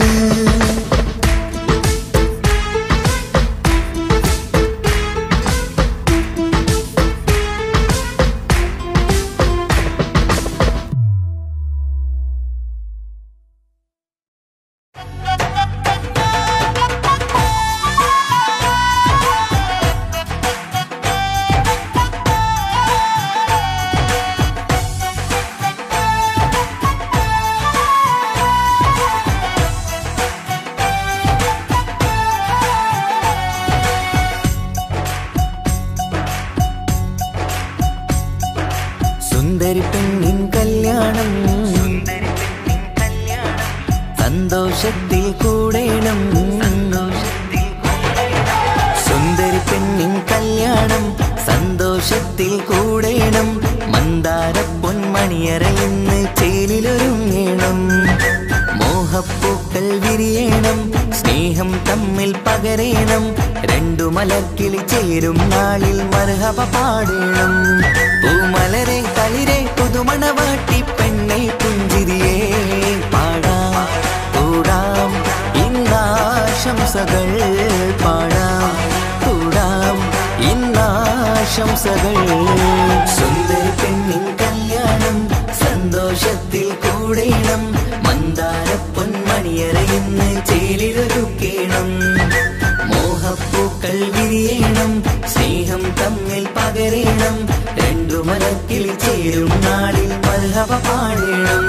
സുന്ദരി പെണ്ണിൻ കല്യാണം സന്തോഷത്തിൽ കൂടേണം സുന്ദരി പെണ്ണിൻ കല്യാണം സന്തോഷത്തിൽ കൂടേണം മന്ദാര പൊന്മണിയറയിന്ന് ചേലിലൊരുങ്ങേണം മോഹപ്പൂക്കൾ വിരിയണം സ്നേഹം തമ്മിൽ പകരേണം രണ്ടു മലർക്കിളി ചേരും നാളിൽ മർഹബ പാടേണം പൂമലരെ തളിരെ പുതുമണവാട്ടി പെണ്ണെ പുഞ്ചിരിയേ പാടാം കൂടാം ഇന്നാശംസകൾ പാടാം കൂടാം ഇന്നാശംസകൾ സുന്ദരി പെണ്ണിൻ കല്യാണം സന്തോഷത്തിൽ കൂടേണം മന്ദാര പൊന്മണിയറയിന്ന് ചേലിലൊരുക്കേണം മോഹപ്പൂക്കൾ വിരിയണം സ്നേഹം തമ്മിൽ പകരേണം രണ്ടു മരത്തിൽ ചേരും നാളിൽ മൽഹവ പാടേണം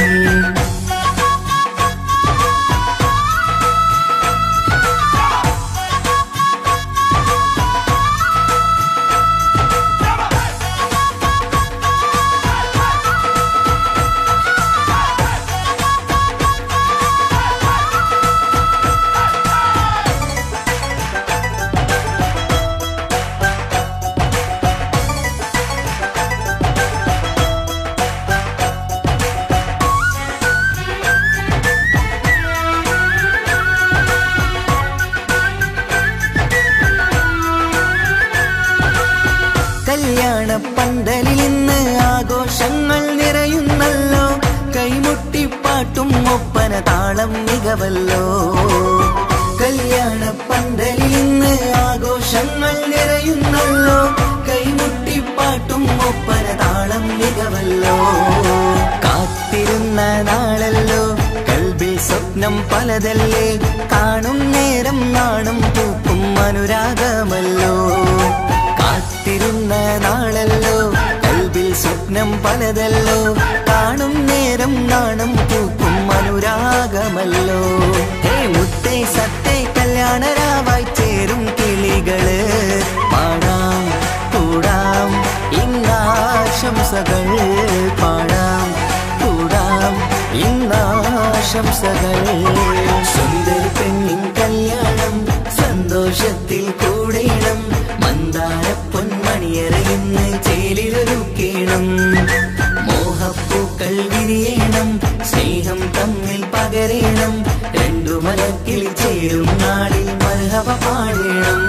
കല്യാണ പന്തലിൽ ഇന്ന് ആഘോഷങ്ങൾ നിറയുന്നല്ലോ കൈമുട്ടിപ്പാട്ടും ഒപ്പന താളം മികവല്ലോ കല്യാണ പന്തലിൽ ഇന്ന് ആഘോഷങ്ങൾ നിറയുന്നല്ലോ കൈമുട്ടിപ്പാട്ടും ഒപ്പന താളം മികവല്ലോ കാത്തിരുന്ന നാളല്ലോ കൽബിൽ സ്വപ്നം പലതല്ലേ കാണും നേരം നാണം പൂക്കും അനുരാഗമല്ലോ കാത്തിരുന്ന നാളല്ലോ കൽബിൽ സ്വപ്നം പലതല്ലോ കാണും നേരം നാണം പൂക്കും അനുരാഗമല്ലോ ഹേ മുത്തേ സത്തേ കല്യാണരാവായി ചേരും കിളികള് പാടാം കൂടാം ഇന്നാശംസകൾ പാടാം കൂടാം ഇന്നാശംസകൾ സുന്ദരി പെണ്ണിൻ കല്യാണം സന്തോഷത്തിൽ കൂടേണം മന്ദാര പൊന്മണിയറയിന്ന് ചേലിലൊരുക്കേണം മോഹപ്പൂക്കൾ വിരിയണം സ്നേഹം തമ്മിൽ പകരേണം രണ്ടു മലക്കിൽ ചേരും നാളിൽ മൽഹവ പാടേണം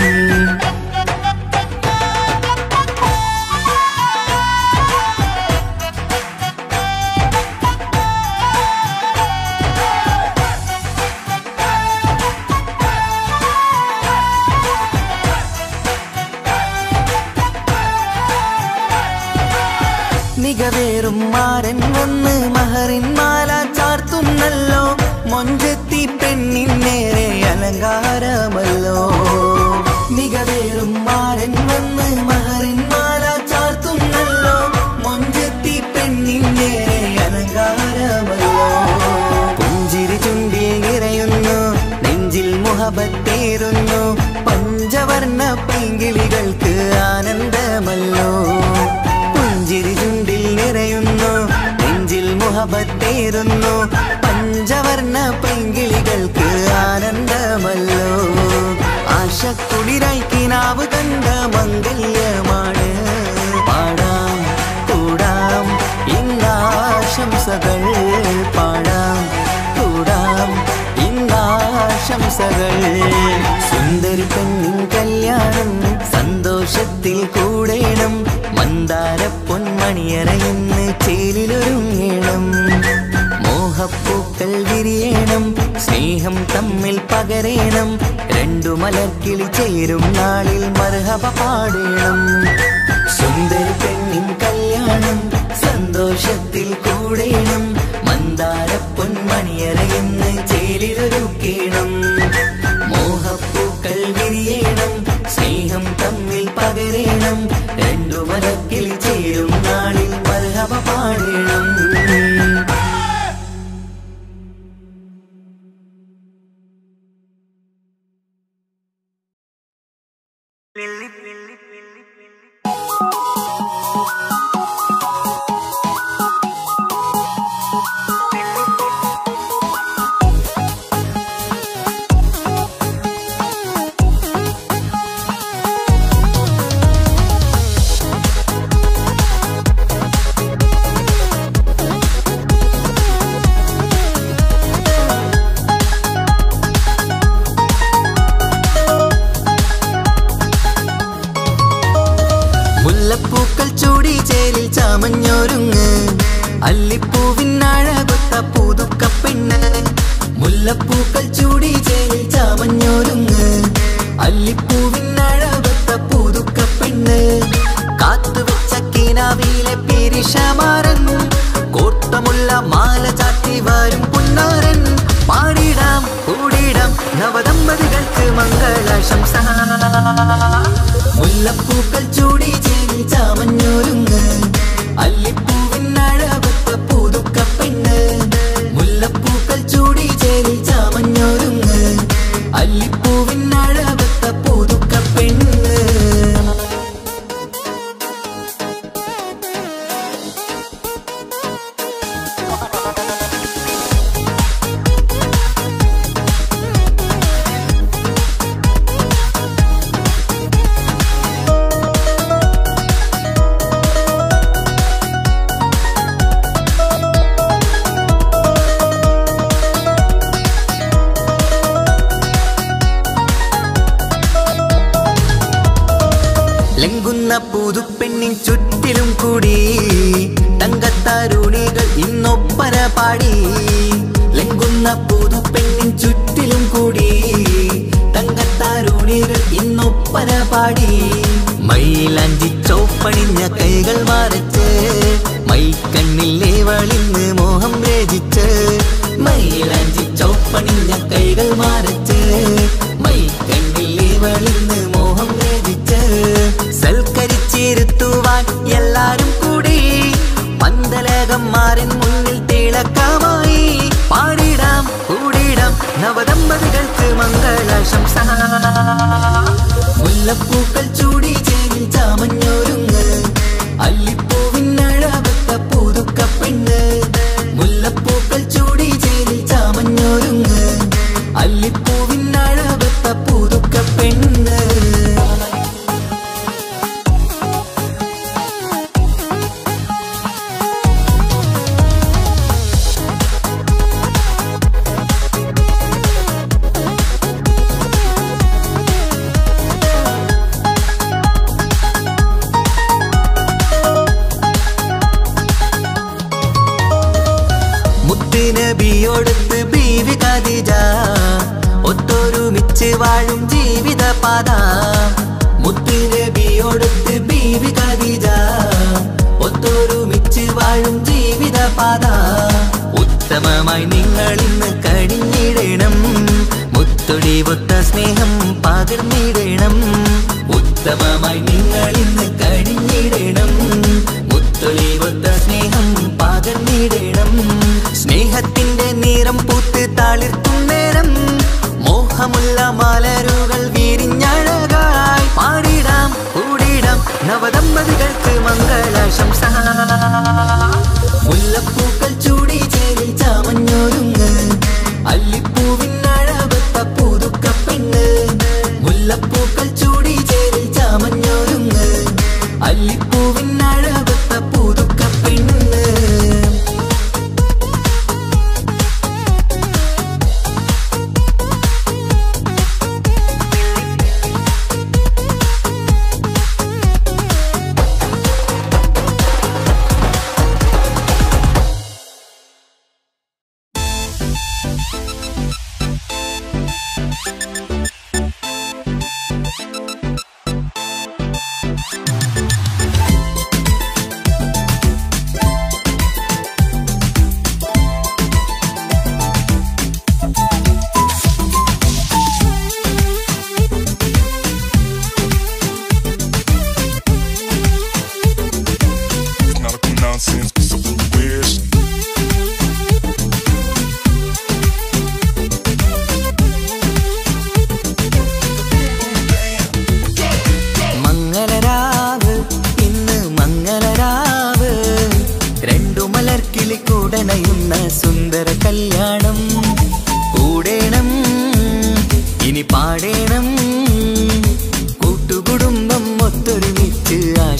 മികവേറും മാരൻ വന്ന് മഹറിൻ മാല ചാർത്തുന്നല്ലോ മൊഞ്ചെത്തി പെണ്ണിൻ നേരെ അലങ്കാരമല്ലോ മികവേറും മാരൻ വന്ന് മഹറിൻ മാല ചാർത്തുന്നല്ലോ മൊഞ്ചെത്തി പെണ്ണിൻ നേരെ അലങ്കാരമല്ലോ പുഞ്ചിരി ചുണ്ടിൽ നിറയുന്നു നെഞ്ചിൽ മുഹബത്തേറുന്നു പഞ്ചവർണ്ണ പൈങ്കിളികൾക്ക് ആനന്ദമല്ലോ പുഞ്ചിരി ചുണ്ടിൽ നിറയുന്നു മുഹബത്തേറുന്നു പഞ്ചവർണ്ണ പെങ്കിളികൾക്ക് ആനന്ദമല്ലോ ആശക്കുളിരായി കിനാവ് കണ്ട മംഗല്യമാണ് പാടാം കൂടാം ഇന്നാശംസകൾ പാടാം കൂടാം ഇന്നാശംസകൾ സുന്ദരി പെണ്ണിൻ കല്യാണം സന്തോഷത്തിൽ കൂടേണം മന്ദാര പൊന്മണിയറയിന്ന് ചേലിലൊരുങ്ങേണം മോഹപ്പൂക്കൾ വിരിയണം സ്നേഹം തമ്മിൽ പകരേണം രണ്ടു മലർക്കിളി ചേരും നാളിൽ മർഹബ പാടേണം സുന്ദരി പെണ്ണിൻ കല്യാണം സന്തോഷത്തിൽ കൂടേണം മന്ദാര പൊന്മണിയറയെന്ന് ചേലിലൊരുക്കേണം മോഹപ്പൂക്കൾ വിരിയണം സ്നേഹം തമ്മിൽ പകരേണം രണ്ടു മലക്കിൽ ചേരും നാളിൽ മർഹബ പാടേണം മുല്ലപ്പൂക്കൾ ചൂടി ചേലിൽ ചാമഞ്ഞൊരുങ്ങ് അല്ലിപ്പൂവിനഴകൊത്ത പുതുക്ക പെണ്ണ് മുല്ലപ്പൂക്കൾ ചൂടി ചേലിൽ ചാമഞ്ഞൊരുങ്ങ് അല്ലിപ്പൂവിനഴകൊത്ത പുതുക്ക പെണ്ണ് കാത്തുവെച്ച കിനാവിലെ പെരിഷമാരൻ കോട്ടമുള്ള മാല ചാത്തി വരും പുന്നാരൻ പാടിടാം കൂടിടാം നവദമ്പതികൾക്ക് മംഗളാശംസ മുല്ലപ്പൂക്കൾ ചൂടി ചേരി ചാമഞ്ഞൊരുങ്ങ് അല്ലിപ്പൂവിനഴകൊത്ത പുതുക്ക പെണ്ണ് മുല്ലപ്പൂക്കൾ ചൂടി ചേരി ചാമഞ്ഞൊരുങ്ങ് അല്ലിപ്പൂവിനഴകൊത്ത പുതുക്ക പെണ്ണ് ലംഘുന്ന പുതുപ്പെണ്ണിൻ ചുറ്റിലും കൂടി തങ്കത്താരുണികൾ ഇന്നൊപ്പന പാടി ലംഘുന്ന പുതുപ്പെണ്ണിൻ ചുറ്റിലും കൂടി തങ്കത്താരുണികൾ ഇന്നൊപ്പന പാടി മയിലാഞ്ചി ചോപ്പണിഞ്ഞ കൈകൾ മറച്ച് മൈക്കണ്ണിൽ വളിന്ന് മോഹം രചിച്ച് മയിലാഞ്ചി ചോപ്പണിഞ്ഞ കൈകൾ മറച്ച് മൈക്കണ്ണിൽ വളിന്ന് മോഹം രചിച്ച് സൽക്കരിച്ചിരുത്തുവാൻ എല്ലാരും കൂടി പന്തലകം മാറിൻ മുന്നിൽ തിളക്കമായി പാടിടാം കൂടിടാം നവദമ്പതികൾക്ക് മംഗളാശംസ മുല്ലപ്പൂക്കൾ ചൂടി ചേരി ചാമഞ്ഞൊരുങ്ങ് അല്ലിപ്പൂവിനഴകത്ത പുതുക്ക പെണ്ണ് മുല്ലപ്പൂക്കൾ ചൂടി ചേരി ചാമഞ്ഞൊരുങ്ങ് അല്ലിപ്പൂവിനഴകത്ത പുതുക്ക പെണ്ണ് മുത്തുനബിയോടത്ത് ബീവി ഖദീജ ഒത്തൊരുമിച്ച് വാഴും ജീവിത പാത മുത്തുനബിയോടത്ത് ബീവി ഖദീജ ഒത്തൊരുമിച്ച് വാഴും ജീവിത പാത ഉത്തമമായി നിങ്ങൾ ഇന്ന് കഴിഞ്ഞിടണം മുത്തൊടി ഒത്ത സ്നേഹം പകർന്നിടണം ഉത്തമമായി നിങ്ങൾ ഇന്ന് കഴിഞ്ഞിടണം മുത്തൊളി ഒത്ത സ്നേഹം പകർന്നിടണം സ്നേഹത്തിന്റെ നിറം പൂത്ത് താളിർക്കും നേരം മോഹമുള്ള മലരുകൾ വിരിഞ്ഞഴകായി പാടിടാം കൂടിടാം നവദമ്പതികൾക്ക് മംഗളാശംസ മുല്ലപ്പൂക്കൾ ചൂടി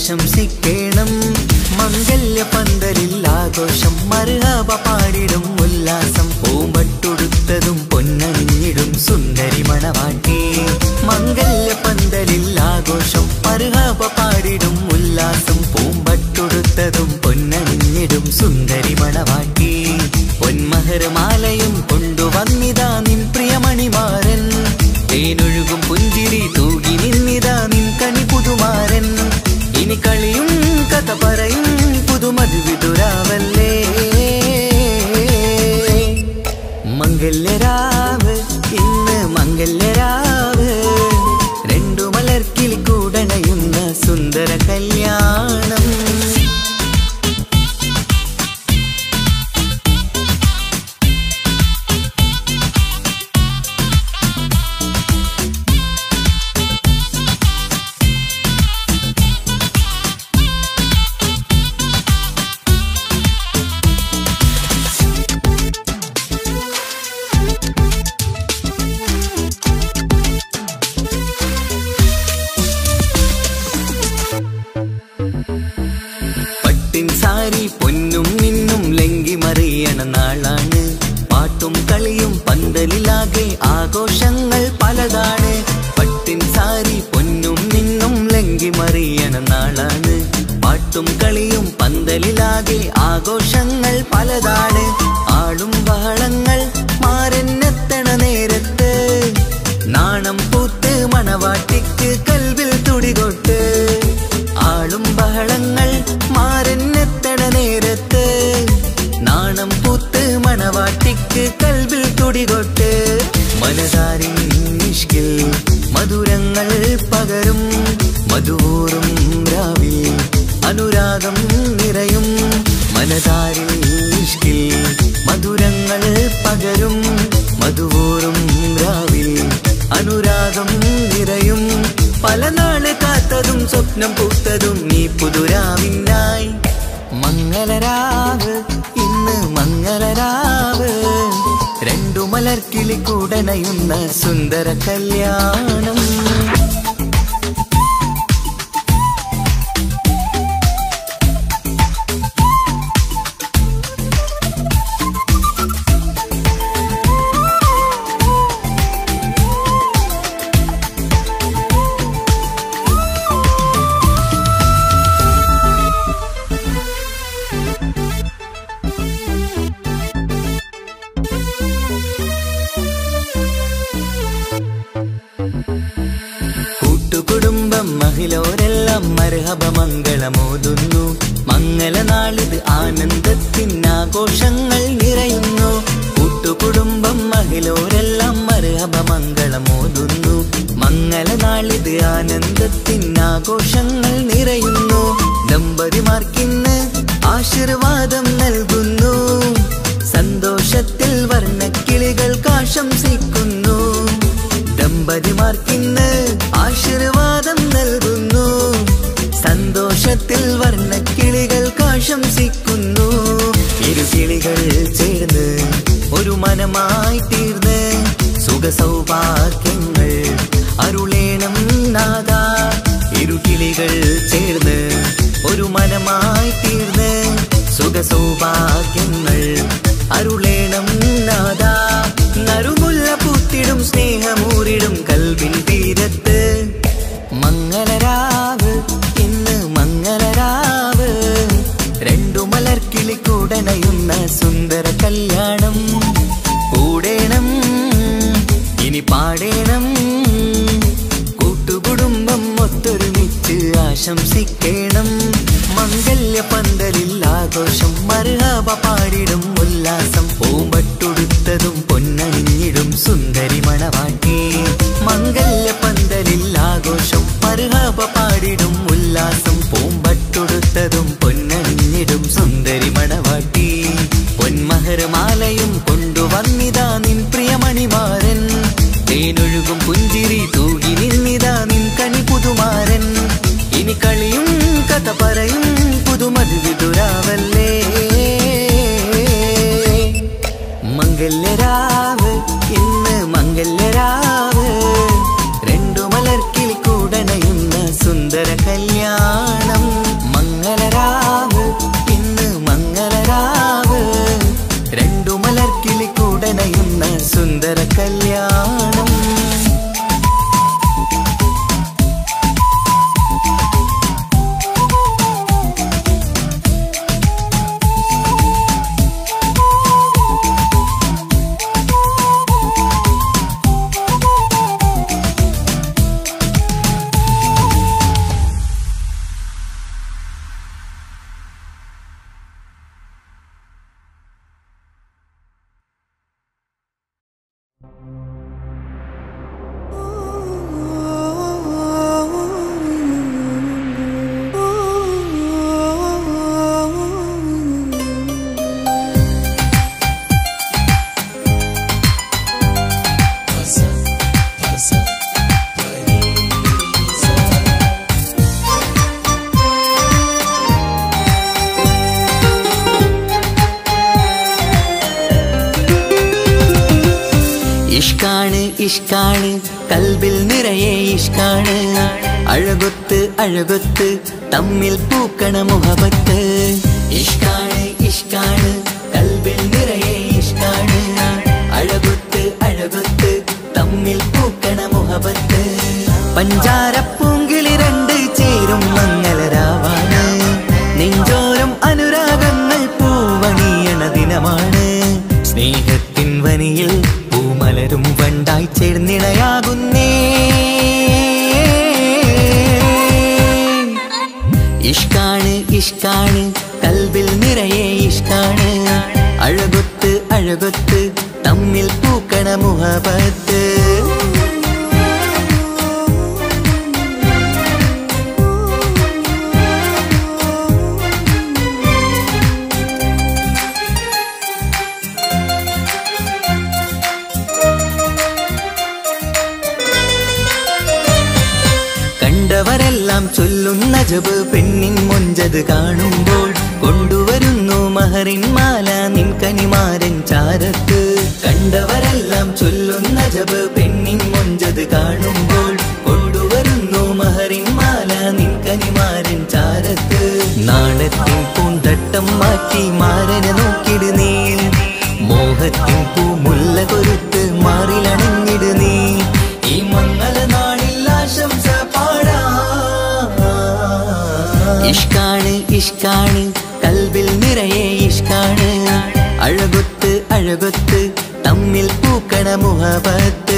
ആശംസിക്കണം മംഗല്യ പന്തലിൽ ആഘോഷം മറുഹബ പാടിടും ഉല്ലാസം പൂമ്പട്ടുടുത്തതും പൊന്നണിഞ്ഞിടും സുന്ദരി മണവാട്ടി മംഗല്യ പന്തലിൽ ആഘോഷം മറുഹബ പാടിടും ഉല്ലാസം പൂമ്പട്ടുടുത്തതും പൊന്നണിഞ്ഞിടും സുന്ദരി മണവാട്ടി പൊന്മഹർമാലയും കൊണ്ടുവന്നിതാ നിൻ പ്രിയമണിമാരൻ തേനൊഴുകും പുഞ്ചിരി തൂകി നിന്നിതാ നിൻ കണി പുതുമാരൻ ഇനി കളിയും കഥ പറയും പുതുമതി വിതുരാവല്ലേ മംഗല്യരാവ് ഇന്ന് മംഗല്യരാവ് രണ്ടു മലർക്കിൽ കൂടണയുന്ന സുന്ദര കല്യാണം പട്ടിൻ സാരി പൊന്നും നിന്നും ലങ്കി മറിയണ നാളാണ് പാട്ടും കളിയും പന്തലിലാകെ ആഘോഷങ്ങൾ പലതാണ് പട്ടിൻ സാരി പൊന്നും നിന്നും ലങ്കി മറിയണ നാളാണ് പാട്ടും കളിയും പന്തലിലാകെ ആഘോഷങ്ങൾ പലതാണ് ആളും ബഹളങ്ങൾ മാരെന്നെത്തണ നേരത്ത് നാണം പൂത്ത് മണവാട്ടിക്ക് കൽവിൽ തുടികൊട്ട് ആളും ബഹളങ്ങൾ മാരെന്നെത്തണ നേരത്ത് നാണം പൂത്ത് മണവാട്ടിക്ക് കൽവിൽ തുടികൊട്ട് മനതാരിൻ നിഷ്കിൽ മധുരങ്ങൾ പകരും മധുവൂറും രാവിൽ അനുരാഗം നിറയും മനതാരിൽ നിഷ്കിൽ മധുരങ്ങൾ പകരും മധുവൂറും രാവിൽ അനുരാഗം നിറയും പല നാള് കാത്തതും സ്വപ്നം പൂത്തതും നീ പുതുരാവിനായി മംഗളരാവ് ഇന്ന് മംഗളരാവ് രണ്ടു മലർക്കിളി കൂടനയുന്ന സുന്ദര കല്യാണം കൂട്ടുകുടുംബം മഹിളോരെല്ലാം മർഹബ മംഗളമോതുന്നു മംഗളനാളിത് ആനന്ദത്തിനാഘോഷങ്ങൾ നിറയുന്നു കൂട്ടുകുടുംബം മഹിളോരെല്ലാം മർഹബ മംഗളമോതുന്നു മംഗളനാളിത് ആനന്ദത്തിനാഘോഷങ്ങൾ നിറയുന്നു ദമ്പതിമാർക്കിന്ന് ആശീർവാദം നൽകുന്നു സന്തോഷത്തിൽ വർണ്ണക്കിളികൾക്ക് ആശംസിക്കുന്നു ദമ്പതിമാർക്കിന്ന് ആശീർവാദം നൽകുന്നു സന്തോഷത്തിൽ വർണ്ണക്കിളികൾക്ക് ആശംസിക്കുന്നു ഇരുകിളികൾ ചേർന്ന് ഒരു മനമായി തീർന്ന് സുഖ സൗഭാഗ്യങ്ങൾ അരുളേണം നാദ ഇരുകിളികൾ ചേർന്ന് ഒരു മനമായി തീർന്ന് സുഖ സൗഭാഗ്യങ്ങൾ അരുളേണം നാദ നറുമുല്ല പൂത്തിടും സ്നേഹമൂറിടും കൽവിൻ തീരത്ത് മംഗളരാവ് ഇന്ന് മംഗളരാവ് രണ്ടു മലർക്കിളി കൂടനയുന്ന സുന്ദര കല്യാണം കൂടേണം ഇനി പാടേണം കൂട്ടുകുടുംബം ഒത്തൊരുമിച്ച് ആശംസിക്കണം മംഗല്യ പന്തലിൽ ആഘോഷം മറുഹബ പാടിടും ഉല്ലാസം പൂമ്പട്ടുടുത്തതും പൊന്നണിഞ്ഞിടും സുന്ദരി മണവാട്ടി മംഗല്യ ഇഷ്കാണ് ഇഷ്കാണ് കൽബിൽ നിറയെ ഇഷ്കാണ് അഴകൊത്ത് അഴകൊത്ത് തമ്മിൽ പൂക്കണ മുഹബത്ത് ഇഷ്കാണ് ഇഷ്കാണ് കൽബിൽ നിറയെ ഇഷ്കാണ് അഴകൊത്ത് അഴകൊത്ത് തമ്മിൽ പൂക്കണ മുഹബത്ത് പഞ്ചാരപ്പൂങ്കിളി രണ്ട് ചേരും മംഗലരാവാണ് നെഞ്ചോരം അനുരാഗങ്ങൾ പൂവണിയണ ദിനമാണ് സ്നേഹത്തിൻ വനിയിൽ പൂമലരും വണ്ടായി ചേർന്നിണയാകുന്നേ ഇഷ്കാണ് ഇഷ്കാണ് കൽബിൽ നിറയെ ഇഷ്കാണ് അഴകൊത്ത് അഴകൊത്ത് തമ്മിൽ പൂക്കണ മുഹബത്ത് കണ്ടവരെല്ലാം ചൊല്ലുന്ന ജബ് പെണ്ണിൻ മൊഞ്ചത് കാണുമ്പോൾ കൊണ്ടുവരുന്നു മഹറിൻ മാല നിൻ കനിമാരൻ ചാരത്ത് കണ്ടവരെല്ലാം ചൊല്ലുന്ന ജബ് പെണ്ണിൻ മൊഞ്ചത് കാണുമ്പോൾ കൊണ്ടുവരുന്നു മഹറിൻ മാല നിൻ കനിമാരൻ ചാരത്ത് നാണത്തിൻ പൂന്തട്ടം മാറ്റി മാരനെ നോക്കിട് നീ മോഹത്തിൻ പൂമുല്ല കൊരുത്ത് മാറിലണഞ്ഞിട് നീ ഈ മംഗള നാളിൽ ആശംസ പാടാ ഇഷ്കാണ് ഇഷ്കാണ് കൽബിൽ നിറയെ ഇഷ്കാണ് അഴകൊത്ത് അഴകൊത്ത് തമ്മിൽ പൂക്കണ മുഹബത്ത്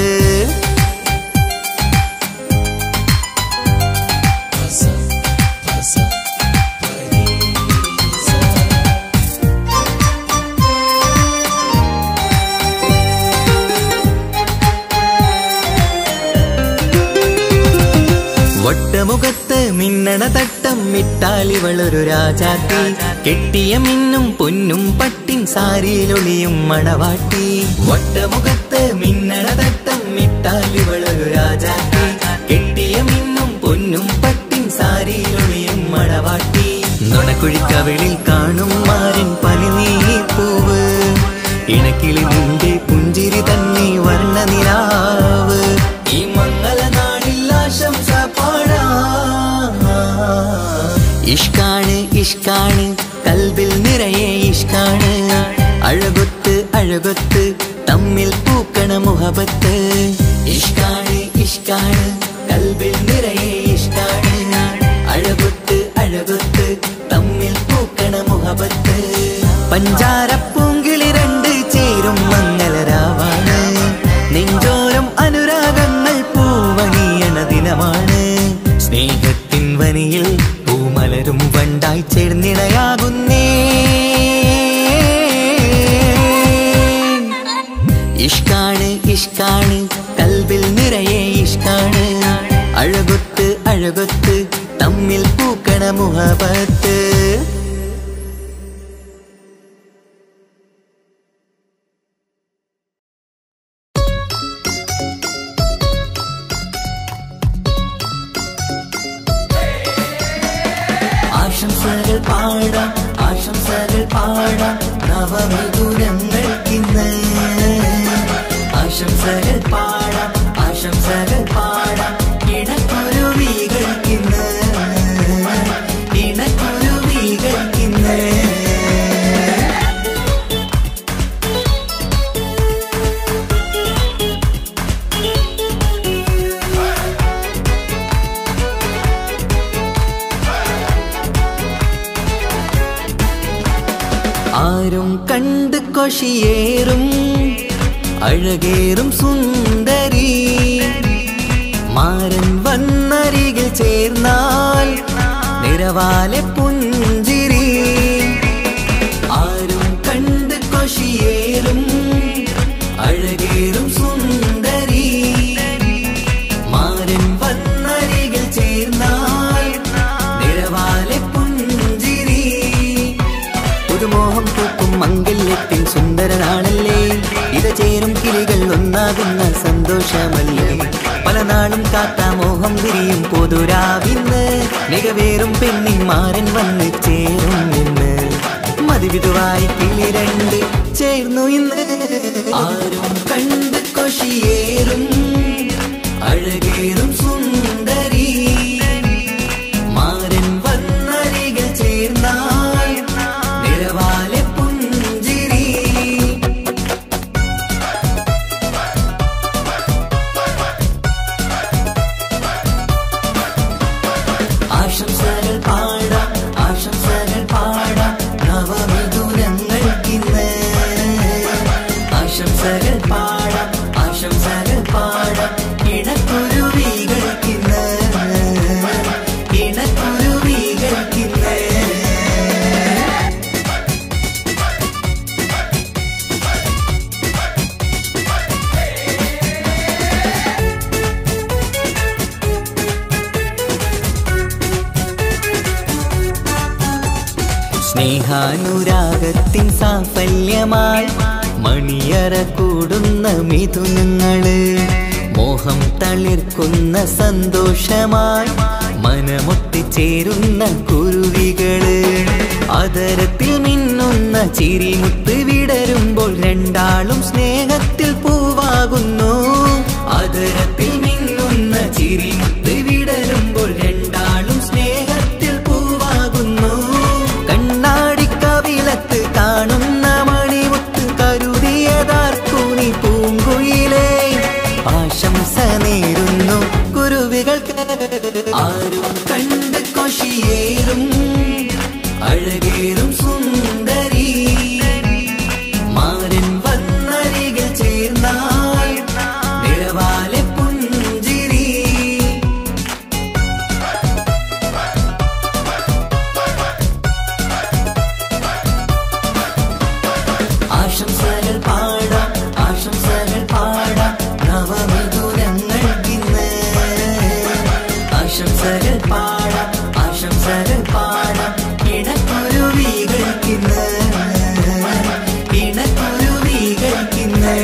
വട്ടമുഖത്ത് മിന്നണ തട്ടം ഇട്ടാലിവളൊരു രാജാത്തി കെട്ടിയ മിന്നും പൊന്നും പട്ടിൻ സാരിയിലൊളിയും മണവാട്ടി വട്ടമുഖത്ത് മിന്നണ തട്ടം ഇട്ടാലിവളൊരു രാജാത്തി കെട്ടിയ മിന്നും പൊന്നും പട്ടിൻ സാരിയിലൊളിയും മണവാട്ടി നുണക്കുഴിക്കവിളിൽ കാണും മാരൻ പനിനീ പൂവ് ഇണക്കിളി നിന്റെ പുഞ്ചിരി തന്നെ വർണ്ണ നിലാവ് ഈ മംഗള നാളിൽ ആശംസ പാടാ ഇഷ്കാണ് ഇഷ്കാണ് കൽബിൽ നിറയെ ഇഷ്കാണ് അഴകൊത്ത് അഴകൊത്ത് തമ്മിൽ പൂക്കണ മുഹബത്ത് ഇഷ്കാണ് ഇഷ്കാണ് കൽബിൽ നിറയെ ഇഷ്കാണ് അഴകൊത്ത് അഴകൊത്ത് തമ്മിൽ പൂക്കണ മുഹബത്ത് പഞ്ചാരപ്പൂങ്കിളി രണ്ട് ചേരും മംഗലരാവാണ് നെഞ്ചോരം അനുരാഗങ്ങൾ പൂവണിയണ ദിനമാണ് സ്നേഹത്തിൻ വനിയിൽ പൂമലരും വണ്ടായി ചേർന്നിണയാകുന്നേ ഇഷ്കാണ് ഇഷ്കാണ് കൽബിൽ നിറയെ ഇഷ്കാണ് അഴകൊത്ത് അഴകൊത്ത് തമ്മിൽ പൂക്കണ മുഹബത്ത് ആശംസകൾ പാടാം ആശംസകൾ പാടാം നവമിഥുനങ്ങൾക്കിന്ന് ആശംസകൾ പാടാം ആശംസകൾ പാടാം ഇണക്കുരുവികൾക്കിന്ന് ഇണക്കുരുവികൾക്കിന്ന് ആരും കണ്ട് കൊഷിയേറും അഴകേറും സുന്ദരി മാരൻ വന്നരികിൽ ചേർന്നാൽ നിറവാലെ പുഞ്ചിരി ആരും കണ്ട് കൊഷിയേറും അഴകേറും സുന്ദരി മാരൻ വന്നരികിൽ ചേർന്നാൽ നിറവാലെ പുഞ്ചിരി പുതുമോഹം പൂക്കും മംഗല്യത്തിൻ സുന്ദരനാണല്ലേ ഇത ചേരും കിളികൾ ഒന്നാകുന്ന സന്തോഷമല്ലേ പല നാളും കാത്ത മോഹം വിരിയും പൊതുരാവിന്ന് മികവേറും പെണ്ണിൻ മാരൻ വന്ന് ചേരും ഇന്ന് മതിവിധുവായി കിളി രണ്ട് ചേർന്നു ഇന്ന് ആരും കണ്ട് കൊഷിയേറും അഴകേറും സുന്ദരി മാരൻ വന്നരികൾ ചേർന്നാൽ നിലവാലെ പുഞ്ചിരി ആശംസകൾ പാടാം ആശംസകൾ പാടാം നവമിഥുനങ്ങൾക്കിന്ന് ആശംസകൾ പാടാം ആശംസകൾ പാടാം ഇണക്കുരുവികൾക്കിന്ന് ഇണക്കുരുവികൾക്കിന്ന് സ്നേഹാനുരാഗത്തിൻ സാഫല്യമായി മണിയറ കൂടുന്ന മിഥുനങ്ങള് മോഹം തളിർക്കുന്ന സന്തോഷമായി മനമൊട്ടിച്ചേരുന്ന കുരുവികള് അതരത്തിൽ മിന്നുന്ന ചിരിമുത്ത് വിടരുമ്പോൾ രണ്ടാളും സ്നേഹത്തിൽ പൂവാകുന്നു അതരത്തിൽ മിന്നുന്ന ചിരിമുത്ത് വിടരുമ്പോൾ രണ്ടാളും സ്നേഹത്തിൽ പൂവാകുന്നു കണ്ണാടി കവിളത്ത് കാണുന്ന മണിമുത്ത് കരുതിയതാർക്കൂനി പൂങ്കുയിലേ ആശംസ നേരുന്നു കുരുവികൾക്ക് ആരും കണ്ട് കൊഷിയേറും അഴകേറും സുന്ദരി മാരൻ വന്നരികൾ ചേർന്നാൽ നിലവാലെ പുഞ്ചിരി ആശംസകൾ പാടാം ആശംസകൾ പാടാം നവമിഥുനങ്ങൾക്കിന്ന് ആശംസകൾ പാടാം ആശംസകൾ പാടാം ഇണക്കുരുവികൾക്കിന്ന് ഇണക്കുരുവികൾക്കിന്ന്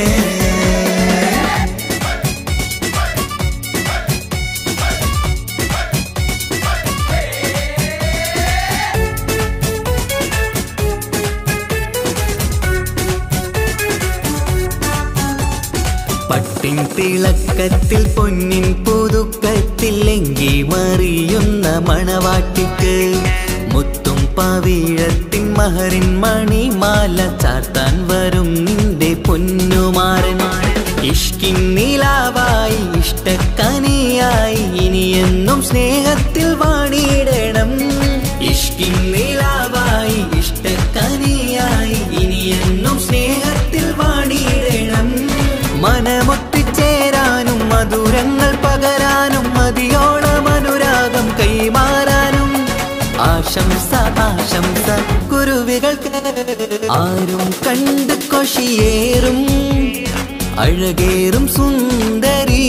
പട്ടിൻ തിളക്കത്തിൽ പൊന്നിൻ പുതുക്കത്തിൽ എങ്കി മറിയുന്ന മണവാട്ടിക്ക് മുത്തും പവിഴത്തിൻ മഹറിൻ മണിമാല ചാർത്താൻ വരും നിന്റെ പൊന്നുമാരൻ ഇഷ്കിൻ നിലാവായി ഇഷ്ടക്കനിയായി ഇനിയെന്നും സ്നേഹത്തിൽ വാണിയിടണം ഇഷ്കിൻ നിലാവായി ഇഷ്ടക്കനിയായി ഇനിയെന്നും സ്നേഹത്തിൽ വാണിയിടണം മനമൊട്ടിച്ചേരാനും മധുരങ്ങൾ പകരാനും മതിയോളം അനുരാഗം കൈമാറാനും ആശംസ ആശംസ കുരുവികൾക്ക് ആരും കണ്ട് കൊഷിയേറും അഴകേറും സുന്ദരി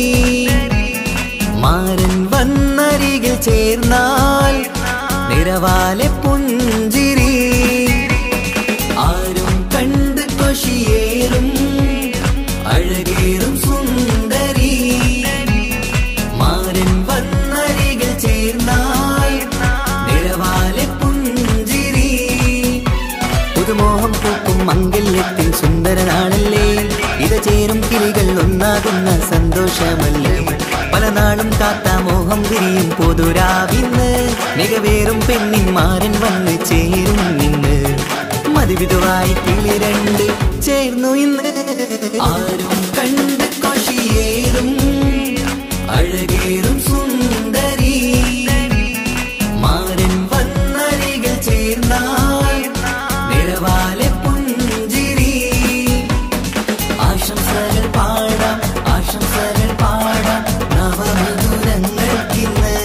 മാരൻ വന്നരികിൽ ചേർന്നാൽ നിറവാലെ പുഞ്ചിരി ആരും കണ്ട് കൊഷിയേറും അഴകേറും സുന്ദരി മാരൻ വന്നരികിൽ ചേർന്നാൽ നിറവാലെ പുഞ്ചിരി പുതുമോഹം പൂക്കും മംഗല്യത്തിൻ സുന്ദരനാണല്ലേ ഇത് ചേരും കിളികൾ ഒന്നാകുന്ന സന്തോഷമല്ലേ പല നാളും കാത്ത മോഹം വിരിയും പൊതുരാവിന്ന് മികവേറും പെണ്ണിൻ മാരൻ വന്ന് ചേരും നിന്ന് മതിവിധുവായി കിളി രണ്ട് ചേർന്നു ഇന്ന് ആരും കണ്ട് കൊഷിയേറും അഴകേറും സുന്ദരി മാരൻ വന്നരികൾ ചേർന്നാൽ നിറവാലെ പുഞ്ചിരി ആശംസകൾ പാടാം ആശംസകൾ പാടാം നവമധുരങ്ങൾക്കിന്ന്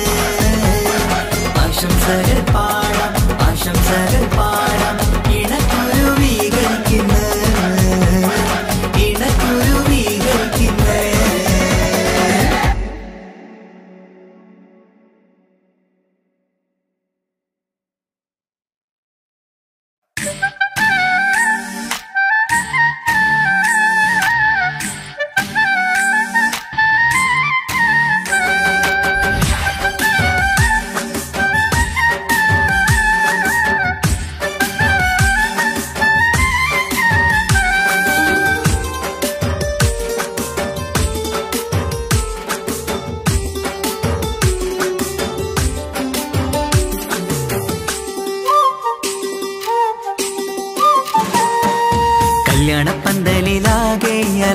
ആശംസകൾ പാടാം ആശംസകൾ പാടാം ഇണക്കുരുവികൾക്കിന്ന് ഇണക്കുരുവികൾക്കിന്ന്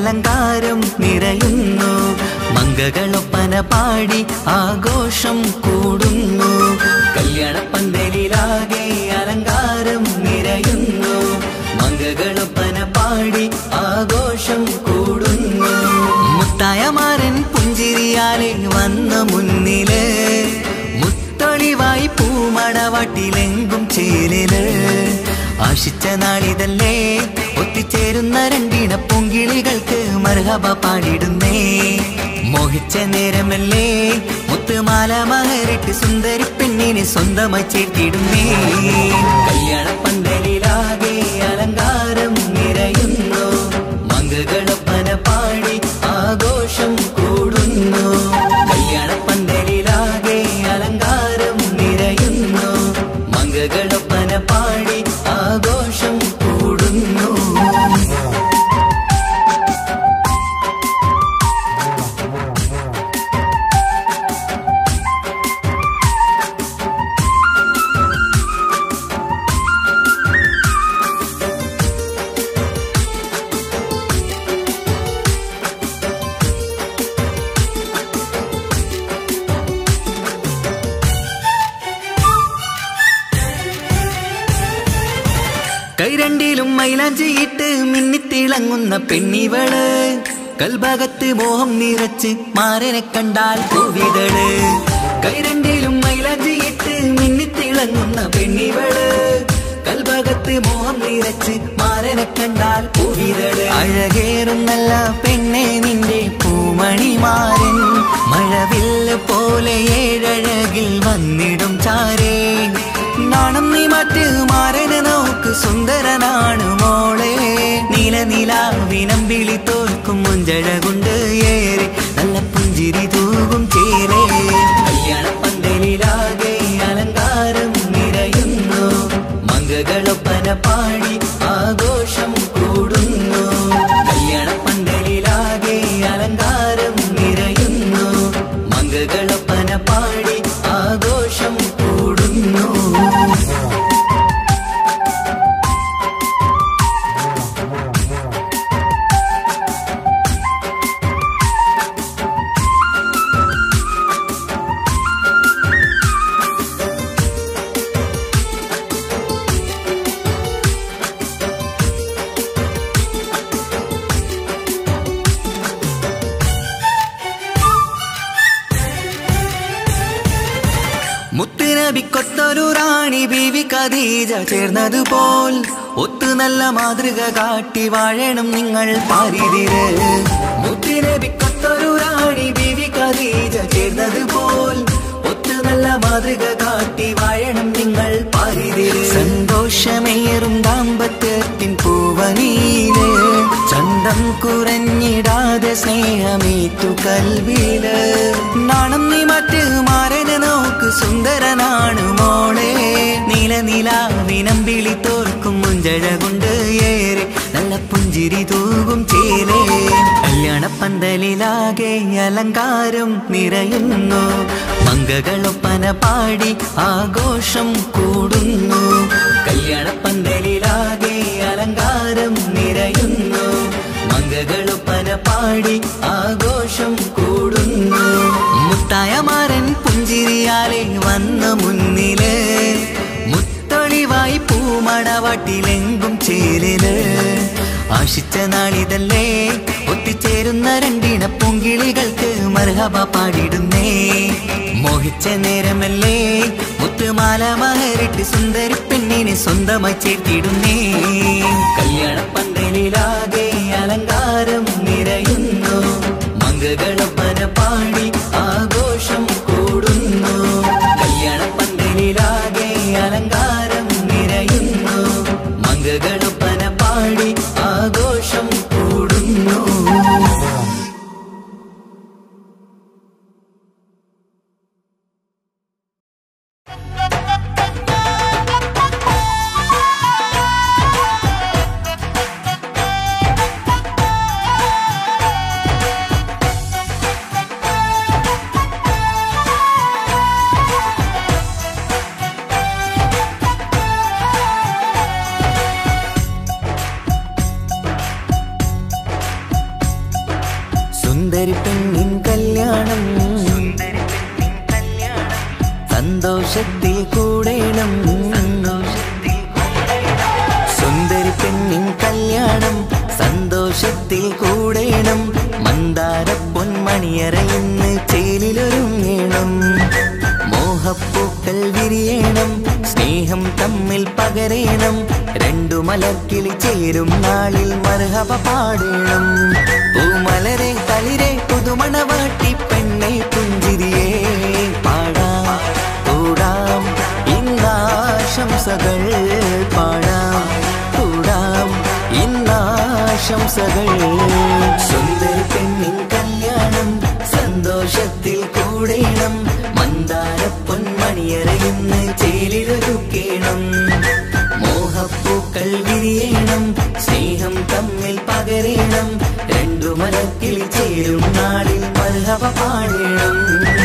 അലങ്കാരം നിറയുന്നു മങ്കകളൊപ്പന പാടി ആഘോഷം കൂടുന്നു കല്യാണ പന്തലിലാകെ അലങ്കാരം നിറയുന്നു മങ്കകളൊപ്പന പാടി ആഘോഷം കൂടുന്നു മുത്തായമാരൻ പുഞ്ചിരിയാലെ വന്ന മുന്നില് മുത്തൊളിവായി പൂമടവാട്ടിലെങ്കും ചേലില് ആശിച്ച നാളിതല്ലേ ഒത്തിച്ചേരുന്ന രണ്ടിട പൂങ്കിളികൾക്ക് മർഹബ പാടിടുന്നേ മോഹിച്ച നേരമല്ലേ മുത്തുമാല മഹരിട്ട് സുന്ദരി പെണ്ണിനെ സ്വന്തമായി ചേർത്തിടുന്നേ കല്യാണ പന്തലിലാകെ അലങ്കാരം നിറയുന്നു മങ്കകളൊപ്പന പാടി ആഘോഷം കൂടുന്നു കല്യാണ പന്തലിലാകെ അലങ്കാരം നിറയുന്നു മങ്കകളൊപ്പന പാടി ആഘോഷം കൂടുന്നു കൈരണ്ടിലും മൈലാഞ്ചിയിട്ട് മിന്നിത്തിളങ്ങുന്ന പെണ്ണിവള് കൽഭാഗത്ത് മോഹം നിറച്ച് മാരനെ കണ്ടാൽ പൂവിതള് കൈരണ്ടിലും മൈലാഞ്ചിയിട്ട് മിന്നിത്തിളങ്ങുന്ന പെണ്ണിവള് കൽഭാഗത്ത് മോഹം നിറച്ച് മാരനെ കണ്ടാൽ പൂവിതള് അഴകേറും നല്ല പെണ്ണെ നിന്റെ പൂമണിമാരൻ മഴവില്ല് പോലെ ഏഴഴകിൽ വന്നിടും ചാരേ നാണം നീ മറ്റ് മാരനെ നോക്ക് സുന്ദരനാണ് മോളെ നീല നിലാവിനം വിളി തോൽക്കും മുഞ്ചഴകുണ്ട് ഏറെ നല്ല പുഞ്ചിരി തൂകും ചേരേ കല്യാണ പന്തലിലാകെ അലങ്കാരം നിറയുന്നു മങ്കകളൊപ്പന പാടി ആഘോഷം കൂടുന്നു കല്യാണ പന്തലിലാകെ അലങ്കാരം നിറയുന്നു മങ്കകളൊപ്പന പാടി ആഘോഷം കൂടുന്നു മുത്തുനബിക്കൊത്തൊരു റാണി ബീവി ഖദീജ ചേർന്നതുപോൽ ഒത്തു നല്ല മാതൃക കാട്ടി വാഴണം നിങ്ങൾ പാരിതിര് മുത്തുനബിക്കൊത്തൊരു റാണി ബീവി ഖദീജ ചേർന്നതുപോൽ ഒത്തു നല്ല മാതൃക കാട്ടി വാഴണം നിങ്ങൾ പാരിതിര് സന്തോഷമേറും ദാമ്പത്യത്തിൻ പൂവനീല് ചന്തം കുറഞ്ഞിടാതെ സ്നേഹമേറ്റു കൽവില് നാണം നീ മറ്റ് മാരനെ നോക്ക് സുന്ദരനാണ് മോളെ നീല നിലാവിനം വിളി തോൽക്കും മുഞ്ചഴകൊണ്ട് ഏറെ നല്ല പുഞ്ചിരി തൂകും ചേലേ കല്യാണ പന്തലിലാകെ അലങ്കാരം നിറയുന്നു മങ്കകളൊപ്പന പാടി ആഘോഷം കൂടുന്നു കല്യാണ പന്തലിലാകെ അലങ്കാരം നിറയുന്നു മങ്കകളൊപ്പന പാടി ആഘോഷം കൂടുന്നു മുത്തായമാരൻ പുഞ്ചിരിയാലെ വന്ന മുന്നില് മുത്തൊളിവായി പൂമടവാട്ടിലെങ്കും ചേലില് ആശിച്ച നാളിതല്ലേ ഒത്തിച്ചേരുന്ന രണ്ടിണ പൂങ്കിളികൾക്ക് മർഹബ പാടിടുന്നേ മോഹിച്ച നേരമല്ലേ മുത്തുമാല മഹരിട്ട് സുന്ദരി പെണ്ണിനെ സ്വന്തമായി ചേർത്തിടുന്നേ കല്യാണ പന്തലിലാകെ അലങ്കാരം നിറയുന്നു മങ്കകളൊപ്പന പാടി ആഘോഷം കൂടുന്നു കല്യാണ പന്തലിലാകെ അലങ്കാരം നിറയുന്നു മങ്കകളൊപ്പന പാടി ആഘോഷം കൂടുന്നു Thank സന്തോഷത്തിൽ കൂടേണം സുന്ദരി പെണ്ണിൻ കല്യാണം സന്തോഷത്തിൽ കൂടേണം മന്ദാര പൊന്മണിയറയിന്ന് ചേലിലൊരുങ്ങേണം മോഹപ്പൂക്കൾ വിരിയണം സ്നേഹം തമ്മിൽ പകരേണം രണ്ടു മലർക്കിളി ചേരും നാളിൽ മർഹബ പാടേണം പൂമലരെ തളിരെ പുതുമണവാട്ടി പെണ്ണെ പുഞ്ചിരിയേ പാടാം കൂടാം ഇന്നാശംസകൾ പാടാം കൂടാം ഇന്നാശംസകൾ സുന്ദരി പെണ്ണിൻ കല്യാണം സന്തോഷത്തിൽ കൂടേണം മന്ദാര പൊന്മണിയറയുന്ന് ചേലിലൊരുക്കേണം മോഹപ്പൂക്കൾ വിരിയണം സ്നേഹം തമ്മിൽ പകരേണം രണ്ടു മരക്കിളി ചേരും നാളിൽ മൽഹവ പാടേണം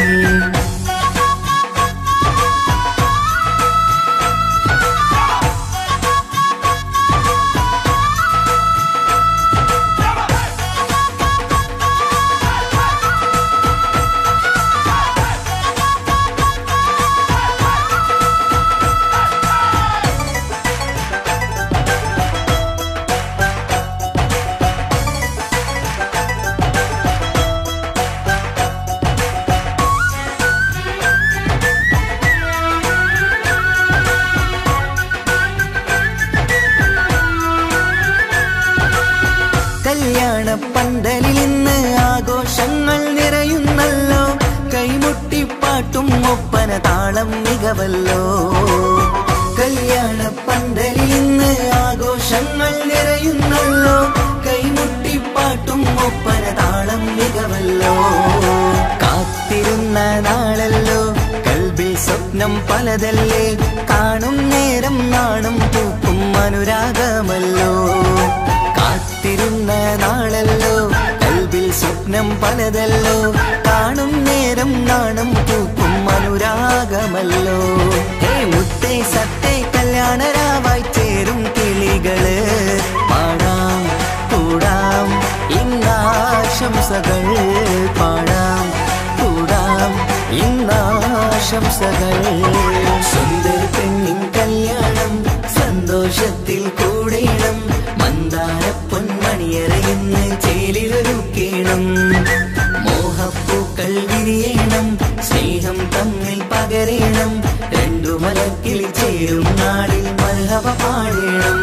കല്യാണ പന്തലിൽ ഇന്ന് ആഘോഷങ്ങൾ നിറയുന്നല്ലോ കൈമുട്ടിപ്പാട്ടും ഒപ്പന താളം മികവല്ലോ കല്യാണ പന്തലിൽ ഇന്ന് ആഘോഷങ്ങൾ നിറയുന്നല്ലോ കൈമുട്ടിപ്പാട്ടും ഒപ്പന താളം മികവല്ലോ കാത്തിരുന്ന നാളല്ലോ കൽബിൽ സ്വപ്നം പലതല്ലേ കാണും നേരം നാണം പൂക്കും അനുരാഗമല്ലോ കാത്തിരുന്ന നാളല്ലോ കൽബിൽ സ്വപ്നം പലതല്ലോ കാണും നേരം നാണം പൂക്കും അനുരാഗമല്ലോ ഹേ മുത്തേ സത്തേ കല്യാണരാവായി ചേരും കിളികള് പാടാം കൂടാം ഇന്നാശംസകൾ പാടാം കൂടാം ഇന്നാശംസകൾ സുന്ദരി പെണ്ണിൻ കല്യാണം സന്തോഷത്തിൽ കൂടേണം മന്ദാര പൊന്മണിയറയുന്ന് ചേലിലൊരുക്കേണം മോഹപ്പൂക്കൾ വിരിയണം സ്നേഹം തമ്മിൽ പകരേണം രണ്ടു മലക്കിളി ചേരും നാളിൽ മൽഹവ പാടേണം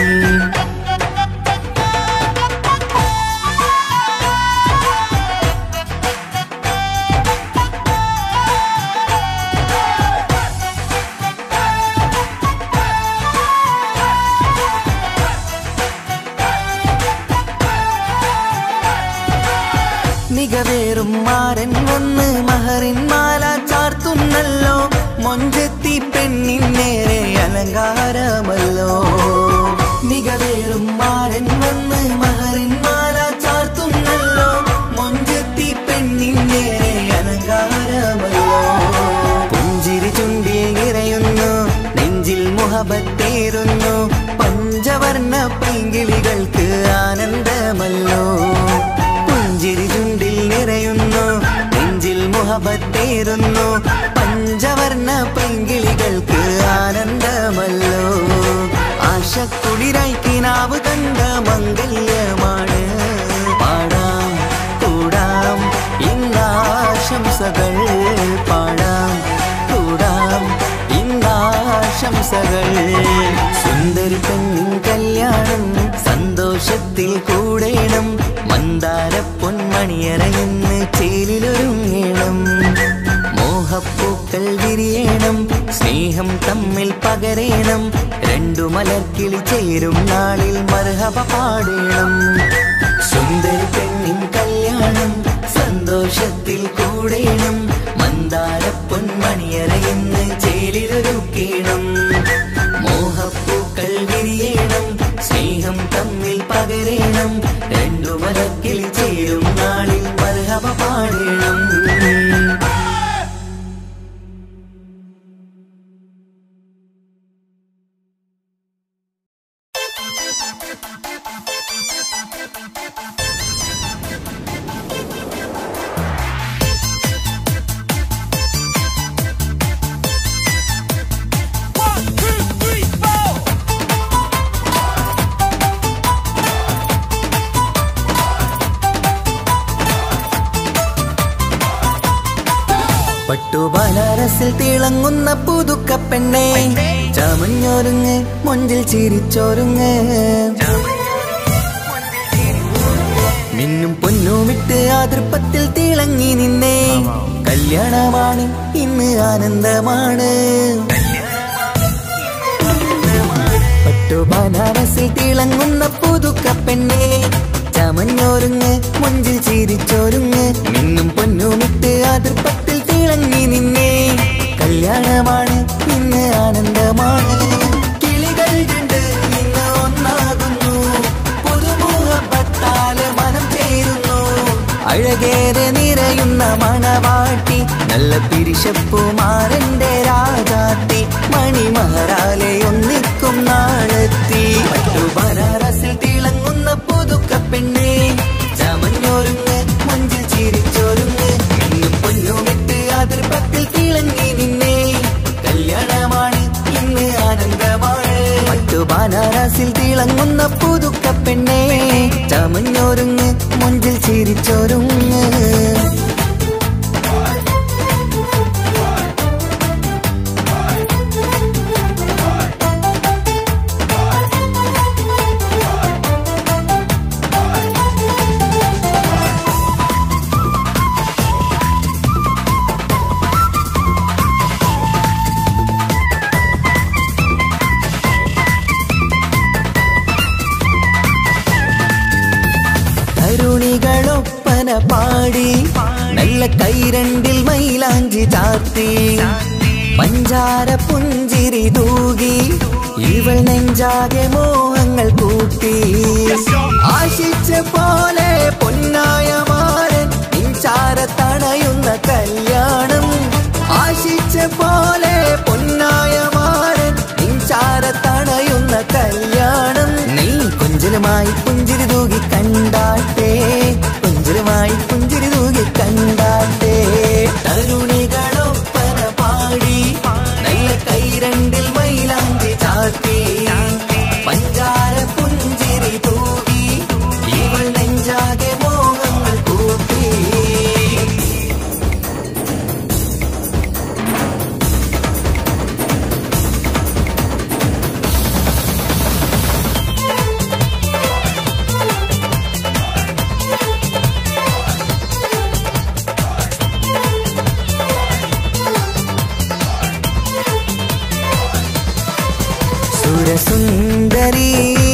മികവേറും മാരൻ വന്ന് മഹറിൻ മാല ചാർത്തുന്നല്ലോ മൊഞ്ചെത്തി പെണ്ണിൻ നേരെ അലങ്കാരമല്ലോ മികവേറും മാരൻ വന്ന് മഹറിൻ മാല ചാർത്തുന്നല്ലോ മൊഞ്ചെത്തി പെണ്ണിൻ നേരെ അലങ്കാരമല്ലോ പുഞ്ചിരി ചുണ്ടിൽ നിറയുന്നു നെഞ്ചിൽ മുഹബത്തേറുന്നു പഞ്ചവർണ്ണ പൈങ്കിളികൾക്ക് ആനന്ദമല്ലോ പുഞ്ചിരി ചുണ്ടിൽ നിറയുന്നു നെഞ്ചിൽ മുഹബത്തേറുന്നു പഞ്ചവർണ്ണ പൈങ്കിളികൾക്ക് ആനന്ദമല്ലോ ആശക്കുളിരായി കിനാവ് കണ്ട മംഗല്യമാണ് പാടാം കൂടാം ഇന്നാശംസകൾ പാടാം കൂടാം ഇന്നാശംസകൾ സുന്ദരി പെണ്ണിൻ കല്യാണം സന്തോഷത്തിൽ കൂടേണം മന്ദാര പൊന്മണിയറയുന്ന് ചേലിലൊരുങ്ങേണം മോഹപ്പൂക്കൾ വിരിയണം സ്നേഹം തമ്മിൽ പകരേണം രണ്ടു മലർക്കിളി ചേരും നാളിൽ മർഹബ പാടേണം സുന്ദരി പെണ്ണിൻ കല്യാണം സന്തോഷത്തിൽ കൂടേണം മന്ദാര പൊന്മണിയറയുന്ന് ചേലിലൊരുക്കേണം മോഹപ്പൂക്കൾ വിരിയണം സ്നേഹം തമ്മിൽ പകരേണം രണ്ടു മലക്കിൽ ചേരും നാളിൽ മർഹബ പാടേണം ും പട്ടു ബനാറസിൽ തിളങ്ങുന്ന പുതുക്ക പെണ്ണെ ചമഞ്ഞൊരുങ്ങ് മുഞ്ചിൽ ചിരിച്ചൊരുങ്ങ് മിന്നും പൊന്നുമിട്ട് ആതൃപ്പത്തിൽ തിളങ്ങി നിന്നേ കല്യാണമാണ് ഇന്ന് ആനന്ദമാണ് പട്ടു ബനാറസിൽ തിളങ്ങുന്ന പുതുക്ക പെണ്ണെ ചമഞ്ഞൊരുങ്ങ് മുഞ്ചിൽ ചിരിച്ചൊരുങ്ങ് മിന്നും പൊന്നുമിട്ട് അതിർപ്പത്തിൽ തിളങ്ങി നിന്നേ കല്യാണമാണ് ഇന്ന് ആനന്ദമാണ് കിളികൾ രണ്ട് ഇന്ന് ഒന്നാകുന്നു പുതുമുഖപ്പെട്ടാല് മനം ചേരുന്നു അഴകേറെ നിറയുന്ന മണവാട്ടി നല്ല പിരിശപ്പുമാരന്റെ രാജാത്തി മണിമഹറാലെ ഒന്നിക്കും നാളെത്തി മറ്റു ബനാറസിൽ തിളങ്ങുന്ന പുതുക്ക പെണ്ണെ ചമഞ്ഞൊരുങ്ങ് മുഞ്ചിൽ ചിരിച്ചൊരുങ്ങ് മിന്നും പൊന്നുമിട്ട് അതിർപ്പത്തിൽ തിളങ്ങി നിന്നേ കല്യാണമാണ് ഇന്ന് ആനന്ദമാണ് മറ്റു ബനാറസിൽ തിളങ്ങുന്ന പുതുക്ക പെണ്ണെ ചമഞ്ഞൊരുങ്ങ് മുഞ്ചിൽ ചിരിച്ചൊരുങ്ങ് തരുണികളൊപ്പന പാടി നല്ല കൈരണ്ടിൽ മൈലാഞ്ചി ചാർത്തി പഞ്ചാര പുഞ്ചിരി തൂകി ഇവൾ നെഞ്ചാകെ മോഹങ്ങൾ കൂട്ടി ആശിച്ച പോലെ പൊന്നായ മാരൻ നിഞ്ചാര തണയുന്ന കല്യാണം ആശിച്ച പോലെ പൊന്നായ മാരൻ നിഞ്ചാര തണയുന്ന കല്യാണം നീ കൊഞ്ചലുമായി പുഞ്ചിരി തൂകി കണ്ടാട്ടെ കൊഞ്ചലുമായി പുഞ്ചിരി തൂകി കണ്ടാട്ടെ തരുണികളൊപ്പന പാടി നല്ല കൈരണ്ടിൽ മൈലാഞ്ചി ചാർത്തി പഞ്ചാര പുഞ്ചിരി തൂകി ഇവൾ നെഞ്ചാകെ മോഹങ്ങൾ കൂട്ടി സുരസുന്ദരി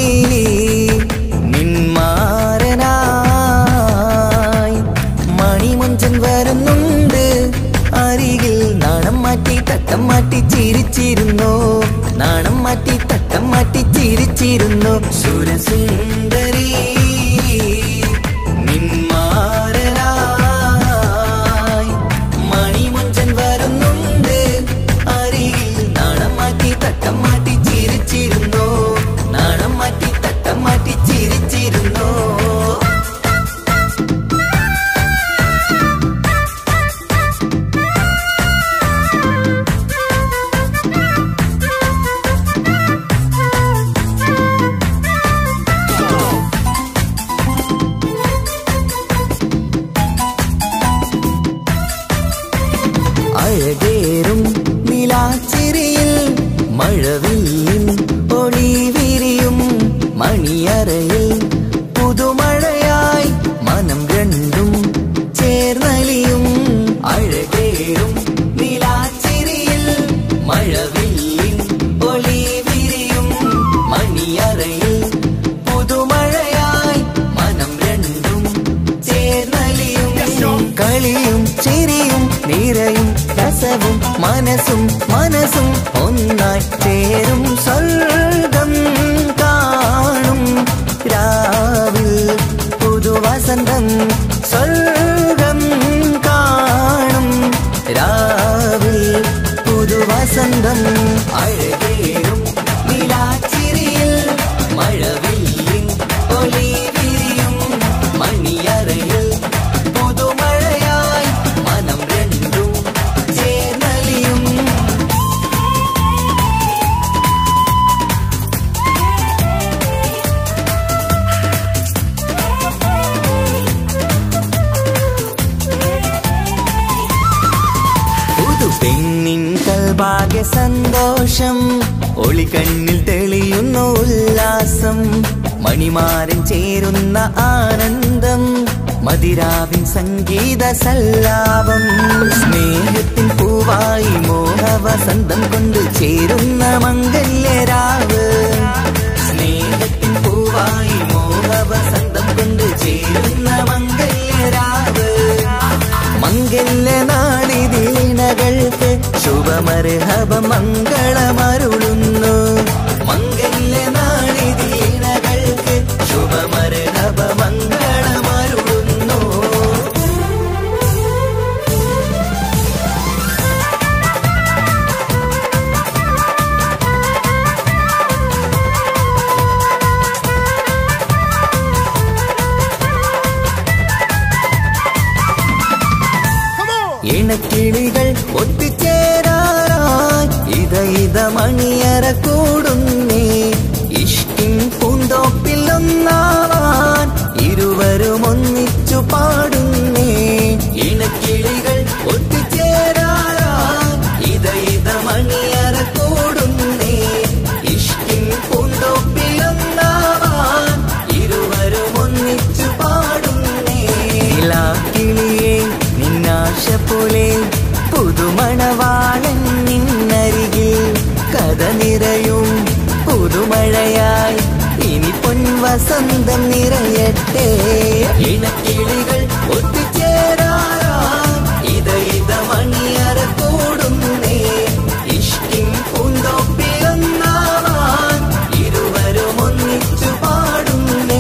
നിന്മാരനായി മണിമുഞ്ചൻ വരുന്നുണ്ട് അരികിൽ നാണം മാറ്റി തട്ടം മാറ്റി ചിരിച്ചിരുന്നു നാണം മാറ്റി തട്ടം മാറ്റി ചിരിച്ചിരുന്നു സുരസുന്ദരി നിന്മാരനായി മണിമുഞ്ചൻ വരുന്നുണ്ട് അരികിൽ നാണം മാറ്റി തട്ടം മാറ്റി ചിരിച്ചിരുന്നു നാണം മാറ്റി തട്ടം മാറ്റി ചിരിച്ചിരുന്നു അഴകേറും നിലാച്ചിരിയിൽ മഴവില്ലിൻ ഒളി വിരിയും മണിയറയിൽ പുതുമഴയായി മനം രണ്ടും ചേർന്നലിയും അഴകേറും നിലാച്ചിരിയിൽ മഴവില്ലിൻ ഒളി വിരിയും മണിയറയിൽ പുതുമഴയായി മനം രണ്ടും ചേർന്നലിയും കളിയും ചിരിയും നിറയും രസവും മനസ്സും മനസ്സും ഒന്നായി ചേരും സ്വർഗം കാണും രാവിൽ പുതുവസന്തം സ്വർഗം കാണും രാവിൽ പുതുവസന്തം അഴകേറും നിലാച്ചിരിയിൽ മഴവില്ലിൻ ഒലി വിരിയും മണിയറയിൽ പുതുമഴയായി മനം രണ്ടും ചേർന്നലിയും ഭാഗ്യ സന്തോഷം ഒളികണ്ണിൽ തെളിയുന്ന ഉല്ലാസം മണിമാരൻ ചേരുന്ന ആനന്ദം മതിരാവിൻ സംഗീത സല്ലാപം സ്നേഹത്തിൻ പൂവായി മോഹവസന്തം കൊണ്ട് ചേരുന്ന മംഗല്യരാവ് സ്നേഹത്തിൻ പൂവായി മോഹവസന്തം കൊണ്ട് ചേരുന്ന മംഗല്യരാവ് മംഗല്യ നാളിതീണകൾക്ക് ശുഭമർഹബ മംഗളമരുളുന്നു മംഗല്യ നാളിതീണകൾക്ക് ശുഭമർഹബ മംഗളമരുളുന്നു ഇണക്കിളികൾ ഒത്തുചേരാറായി ഇത ഇത മണിയറ കൂടുന്നേ ഇഷ്കിൻ പൂന്തോപ്പിൽ ഒന്നാവാൻ ഇരുവരും ഒന്നിച്ചു പാടുന്നേ ഇണക്കിളികൾ ഒത്തുചേരാറായി ഇത ഇത മണിയറ കൂടുന്നേ ഇഷ്കിൻ പൂന്തോപ്പിൽ ഒന്നാവാൻ ഇരുവരും ഒന്നിച്ചു പാടുന്നേ കിളിയേ നിന്നാശ പോലെ പുതുമണവാളൻ നിന്നരികിൽ കഥ നിറയും പുതുമഴയായി ഇനി പൊൻവസന്തം നിറയട്ടെ ഇണക്കിളികൾ ഒത്തുചേരാറാം ഇത ഇത മണിയറ കൂടുന്നേ ഇഷ്കിൻ പൂന്തോപ്പിലൊന്നാവാൻ ഇരുവരും ഒന്നിച്ചു പാടുന്നേ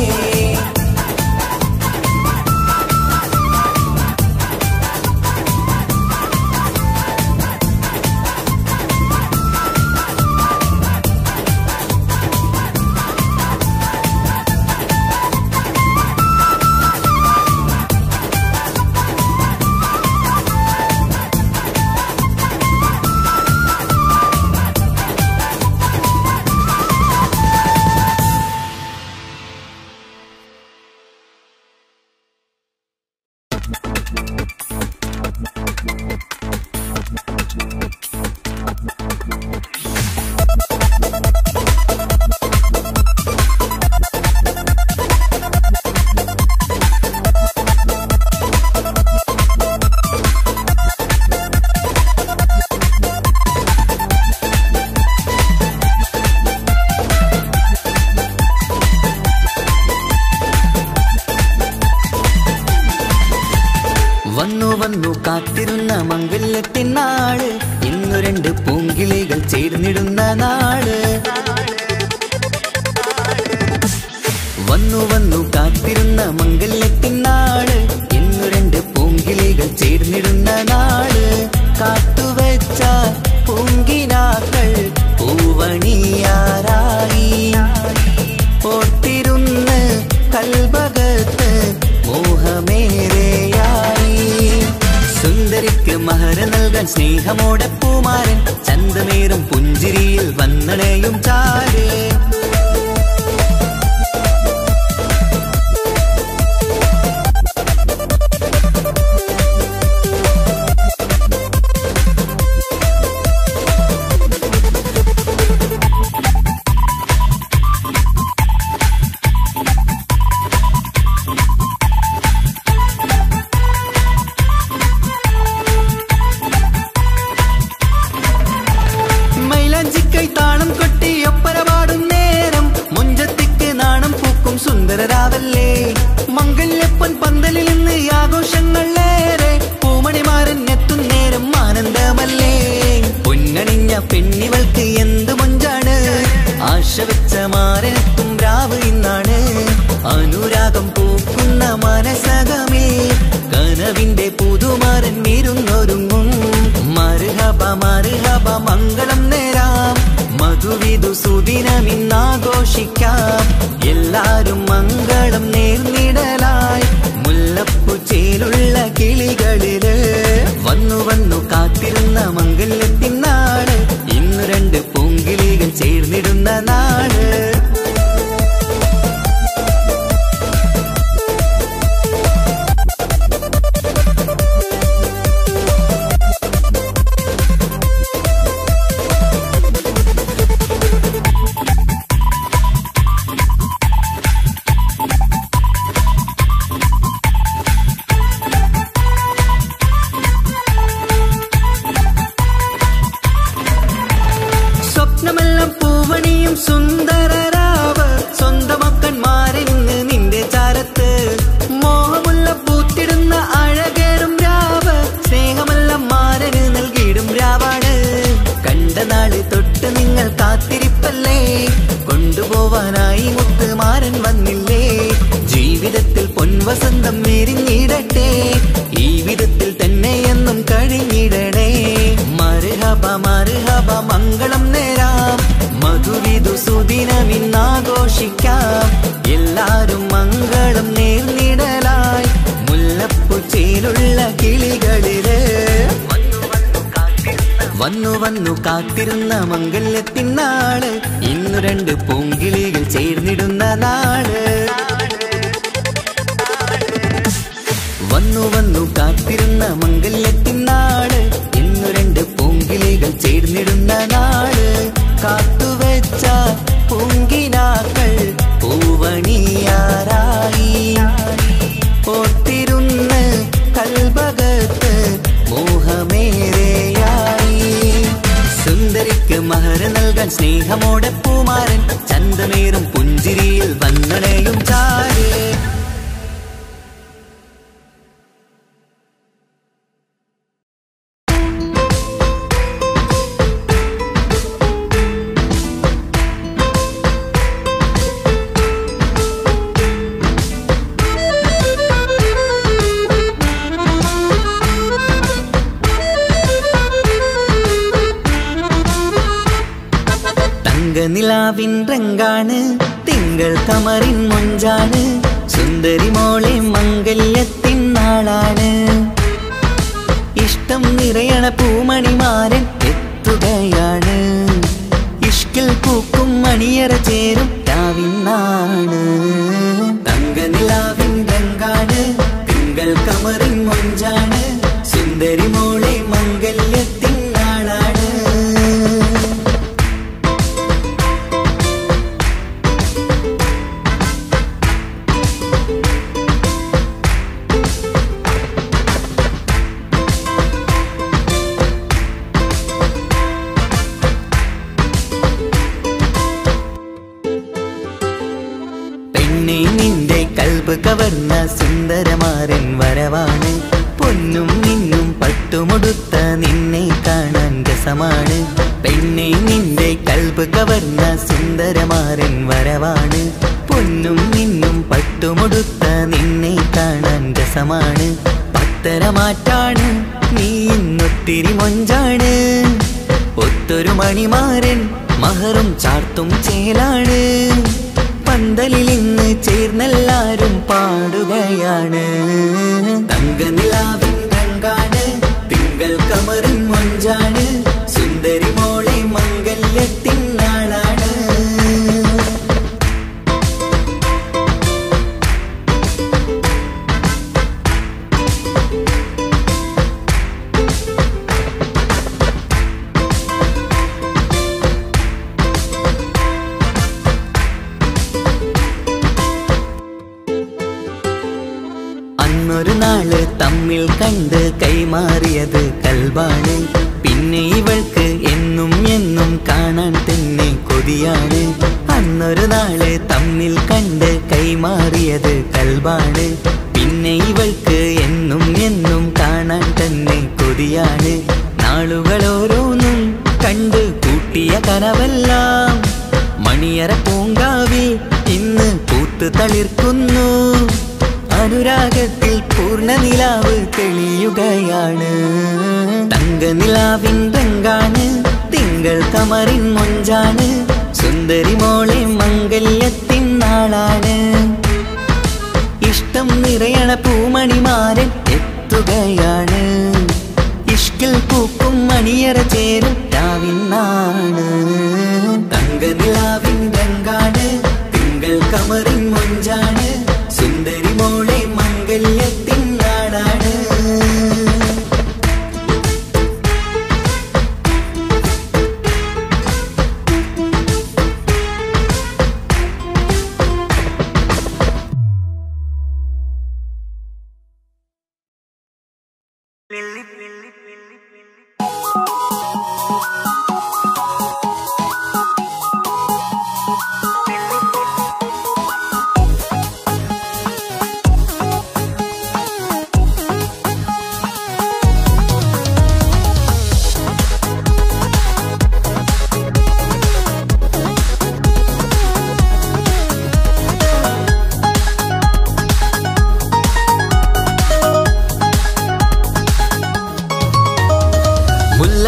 വന്നു വന്നു കാത്തിരുന്ന മംഗല്യത്തിൻ നാള് ഇന്നു രണ്ട് പൂങ്കിളികൾ ചേർന്നിടുന്ന നാള് വന്നു വന്നു കാത്തിരുന്ന മംഗല്യത്തിൻ നാള് ഇന്നു രണ്ട് പൂങ്കിളികൾ ചേർന്നിടുന്ന നാള് കാത്തുവച്ച പൂങ്കിനാക്കൾ പൂവണിയാറായി ഓർത്തിരുന്ന് കൽഭകത്ത് മോഹമേറെയായി സുന്ദരിക്ക് മഹര നൽകാൻ സ്നേഹമോടെ പൂമാരൻ ചന്തമേറും പുഞ്ചിരിയിൽ വന്നണയും ചാരേ മൈലാഞ്ചിക്കൈ താളം കൊട്ടി ഒപ്പര പാടും നേരം മുഞ്ചത്തിക്ക് നാണം പൂക്കും സുന്ദരരാവല്ലേ മംഗല്യപ്പൻ പന്തലിൽ നിന്ന് ആഘോഷങ്ങളേറെ പൂമണിമാരൻ എത്തും നേരം ആനന്ദമല്ലേ പൊന്നണിഞ്ഞ പെണ്ണിവൾക്ക് എന്ത് മൊഞ്ചാണ് ആശ വെച്ച മാരനെത്തും രാവ് ഇന്നാണ് അനുരാഗം പൂക്കുന്ന മനസകമേ കനവിന്റെ പുതുമാരൻ ഇരുന്നൊരുങ്ങും മറുഹബ മറുഹബ മംഗളം നേരാം മധുവിധു സുദിനമിന്നാഘോഷിക്കാം എല്ലാരും മംഗളം നേർന്നിടലായി മുല്ലപ്പു ചേലുള്ള കിളികളില് വന്നു വന്നു കാത്തിരുന്ന മംഗല്യത്തിൻ നാട് ഇന്ന് രണ്ട് പൂങ്കിളികൾ ചേർന്നിടുന്ന നാട് വസന്തം വിരിഞ്ഞിടട്ടെ ഈ വിധത്തിൽ തന്നെ എന്നും കഴിഞ്ഞിടണേ മറുഹബ മറുഹബ മംഗളം നേരാം മധുവിധു സുദിനമിന്നാഘോഷിക്കാം എല്ലാരും മംഗളം നേർന്നിടലായി മുല്ലപ്പു ചേലുള്ള കിളികളില് വന്നു വന്നു കാത്തിരുന്ന മംഗല്യത്തിൻ നാള് ഇന്നു രണ്ട് പൂങ്കിളികൾ ചേർന്നിടുന്ന നാള് വന്നു വന്നു കാത്തിരുന്ന മംഗല്യത്തിൻ നാള് ഇന്നു രണ്ട് പൂങ്കിളികൾ ചേർന്നിടുന്ന നാള് കാത്തുവെച്ച പൂങ്കിനാക്കൾ പൂവണിയാറായി ഓർത്തിരുന്ന് കൽഭകത്ത് മോഹമേറെയായി സുന്ദരിക്ക് മഹർ നൽകാൻ സ്നേഹമോടെ പൂമാരൻ ചന്തമേറും പുഞ്ചിരിയിൽ വന്നണയും ചാരേ തങ്കനിലാവിൻ രംഗാണ് തിങ്കൾ കമറിൻ മൊഞ്ചാണ് സുന്ദരി മോളെ മംഗല്യത്തിൻ നാളാണ് ഇഷ്ടം നിറയണ പൂമണിമാരൻ എത്തുകയാണ് ഇഷ്കിൽ പൂക്കും മണിയറ ചേരും രാവിന്നാണ് തങ്കനിലാവിൻ രംഗാണ് തിങ്കൾ കമറിൻ മൊഞ്ചാണ് സുന്ദരി മോളെ മംഗല്യത്തിൻ നാളാണ് പെണ്ണെ നിന്റെ കൽബ് കവർന്ന സുന്ദരമാരൻ വരവാണ് പൊന്നും നിന്നും പട്ടുമുടുത്ത നിന്നെ കാണാൻ രസമാണ് പെണ്ണെ നിന്റെ കൽബ് കവർന്ന സുന്ദരമാരൻ വരവാണ് പൊന്നും നിന്നും പട്ടുമുടുത്ത നിന്നെ കാണാൻ രസമാണ് പത്തരമാറ്റാണ് നീ ഇന്നൊത്തിരി മൊഞ്ചാണ് ഒത്തൊരു മണിമാരൻ മഹറും ചാർത്തും ചേലാണ് പന്തലിൽ ഇന്ന് ചേർന്നെല്ലാരും പാടുകയാണ് തങ്കനിലാവിൻ രംഗാണ് തിങ്കൾ കമറിൻ മൊഞ്ചാണ് സുന്ദരി മോളെ മംഗല്യത്തിൻ നാളാണ് അന്നൊരു നാള് തമ്മിൽ കണ്ട് കൈമാറിയത് കൽബാണ് പിന്നെ ഇവൾക്ക് എന്നും എന്നും കാണാൻ തന്നെ കൊതിയാണ് അന്നൊരു നാള് തമ്മിൽ കണ്ട് കൈമാറിയത് കൽബാണ് പിന്നെ ഇവൾക്ക് എന്നും എന്നും കാണാൻ തന്നെ കൊതിയാണ് നാളുകൾ ഓരോന്നും കണ്ട് കൂട്ടിയ കനവെല്ലാം മണിയറ പൂങ്കാവിൽ ഇന്ന് പൂത്തു തളിർക്കുന്നു അനുരാഗത്തിൽ പൂർണ്ണ നിലാവ് തെളിയുകയാണ് തങ്കനിലാവിൻ രംഗാണ് തിങ്കൾ കമറിൻ മൊഞ്ചാണ് സുന്ദരി മോളെ മംഗല്യത്തിൻ നാളാണ് ഇഷ്ടം നിറയണ പൂമണിമാരൻ എത്തുകയാണ് ഇഷ്കിൽ പൂക്കും മണിയറ ചേരും രാവിന്നാണ് തങ്കനിലാവിൻ രംഗാണ് തിങ്കൾ കമറിൻ മൊഞ്ചാണ് സുന്ദരി മോളെ മംഗല്യത്തിൻ നാടാണ്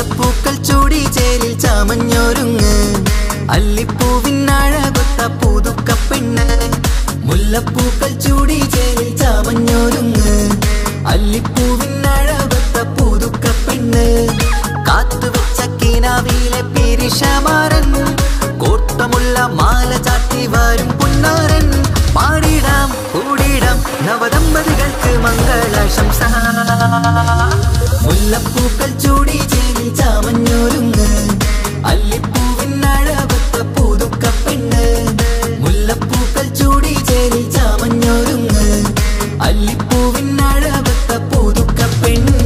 മുല്ലപ്പൂക്കൾ ചൂടി ചേരിൽ ചാമഞ്ഞൊരുങ്ങ് അല്ലിപ്പൂവിനഴകൊത്ത പുതുക്ക പെണ്ണ് മുല്ലപ്പൂക്കൾ ചൂടി ചേരിൽ ചാമഞ്ഞൊരുങ്ങ് അല്ലിപ്പൂവിനഴകൊത്ത പുതുക്ക പെണ്ണ് കാത്തുവെച്ച കിനാവിലെ പിരിഷമാരൻ കോട്ടമുള്ള മാല ചാട്ടി വരും പുന്നാരൻ പാടിടാം കൂടിടാം നവദമ്പതികൾക്ക് മംഗളാശംസ മുല്ലപ്പൂക്കൾ ചൂടി ചേരി ചാമഞ്ഞോരുങ്ങ് അല്ലിപ്പൂവിൻ അഴകൊത്ത പുതുക്ക പെണ്ണ് മുല്ലപ്പൂക്കൾ ചൂടി ചേരി ചാമഞ്ഞോരുങ്ങ് അല്ലിപ്പൂവിൻ അഴകൊത്ത പുതുക്ക പെണ്ണ്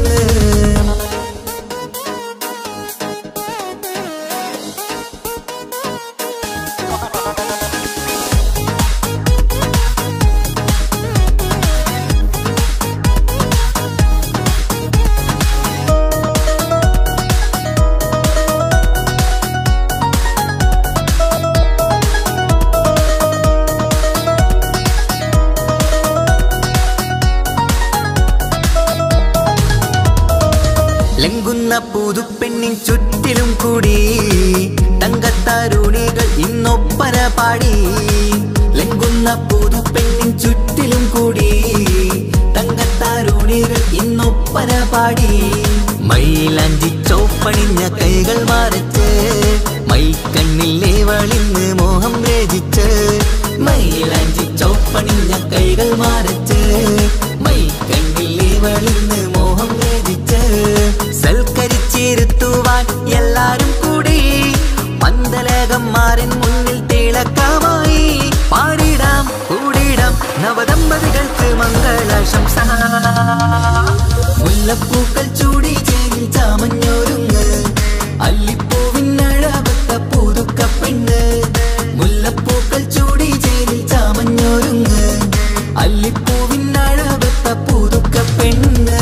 ലംഘുന്ന പുതുപ്പെണ്ണിൻ ചുറ്റിലും കൂടി തങ്കത്താരുണികൾ ഇന്നൊപ്പന പാടി ലംഘുന്ന പുതുപ്പെണ്ണിൻ ചുറ്റിലും കൂടി തങ്കത്താരുണികൾ ഇന്നൊപ്പന പാടി മയിലാഞ്ചി ചോപ്പണിഞ്ഞ കൈകൾ മറച്ച് മൈക്കണ്ണിലെ വളിന്ന് മോഹം രചിച്ച് മയിലാഞ്ചി ചോപ്പണിഞ്ഞ കൈകൾ മറച്ച് മൈക്കണ്ണിലെ വളിന്ന് മോഹം രചിച്ച് സൽക്കരിച്ചിരുത്തുവാൻ എല്ലാരും കൂടി പന്തലകം മാറിൻ മുന്നിൽ തിളക്കമായി പാടിടാം കൂടിടാം നവദമ്പതികൾക്ക് മംഗളാശംസ മുല്ലപ്പൂക്കൾ ചൂടി ചേരി ചാമഞ്ഞോരുങ്ങ് അല്ലിപ്പൂവിൻ അഴകൊത്ത പുതുക്ക പെണ്ണ് മുല്ലപ്പൂക്കൾ ചൂടി ചേരി ചാമഞ്ഞോരുങ്ങ് അല്ലിപ്പൂവിൻ അഴകൊത്ത പുതുക്ക പെണ്ണ്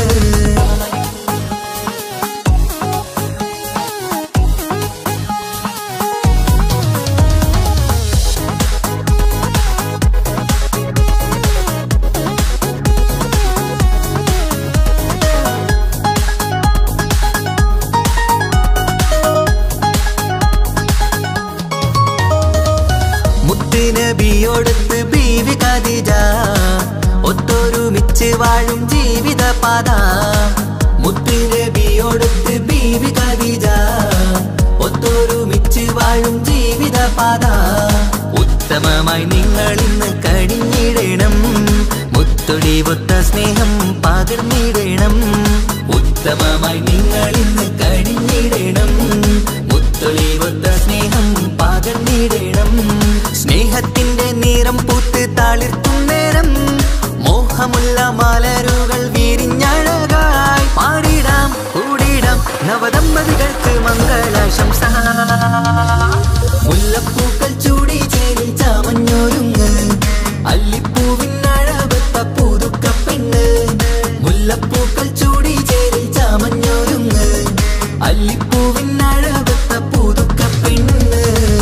മുത്തുനബിയോടത്ത് ബീവി ഖദീജ ഒത്തൊരുമിച്ച് വാഴും ജീവിത പാത മുത്തുനബിയോടത്ത് ബീവി ഖദീജ ഒത്തൊരുമിച്ച് വാഴും ജീവിത പാത ഉത്തമമായി നിങ്ങൾ ഇന്ന് കടിഞ്ഞിടണം മുത്തൊടി ഒത്ത സ്നേഹം പകർന്നിടണം ഉത്തമമായി നിങ്ങൾ ഇന്ന് കടിഞ്ഞിടണം മുത്തൊളി ഒത്ത സ്നേഹം പകർന്നിടണം സ്നേഹത്തിന്റെ നിറം പൂത്ത് താളിർത്തും നേരം മോഹമുള്ള മലരുകൾ വിരിഞ്ഞഴകായി പാടിടാം കൂടിടാം നവദമ്പതികൾക്ക് മംഗളാശംസ മുല്ലപ്പൂക്കൾ ചൂടി ചേരി ചാമഞ്ഞോരുങ്ങ് അല്ലിപ്പൂവിൻ അഴകൊത്ത പുതുക്ക പെണ്ണ് മുല്ലപ്പൂക്കൾ ചൂടി ചേരി ചാമഞ്ഞോരുങ്ങ് അല്ലിപ്പൂവിൻ അഴകൊത്ത പുതുക്ക പെണ്ണ്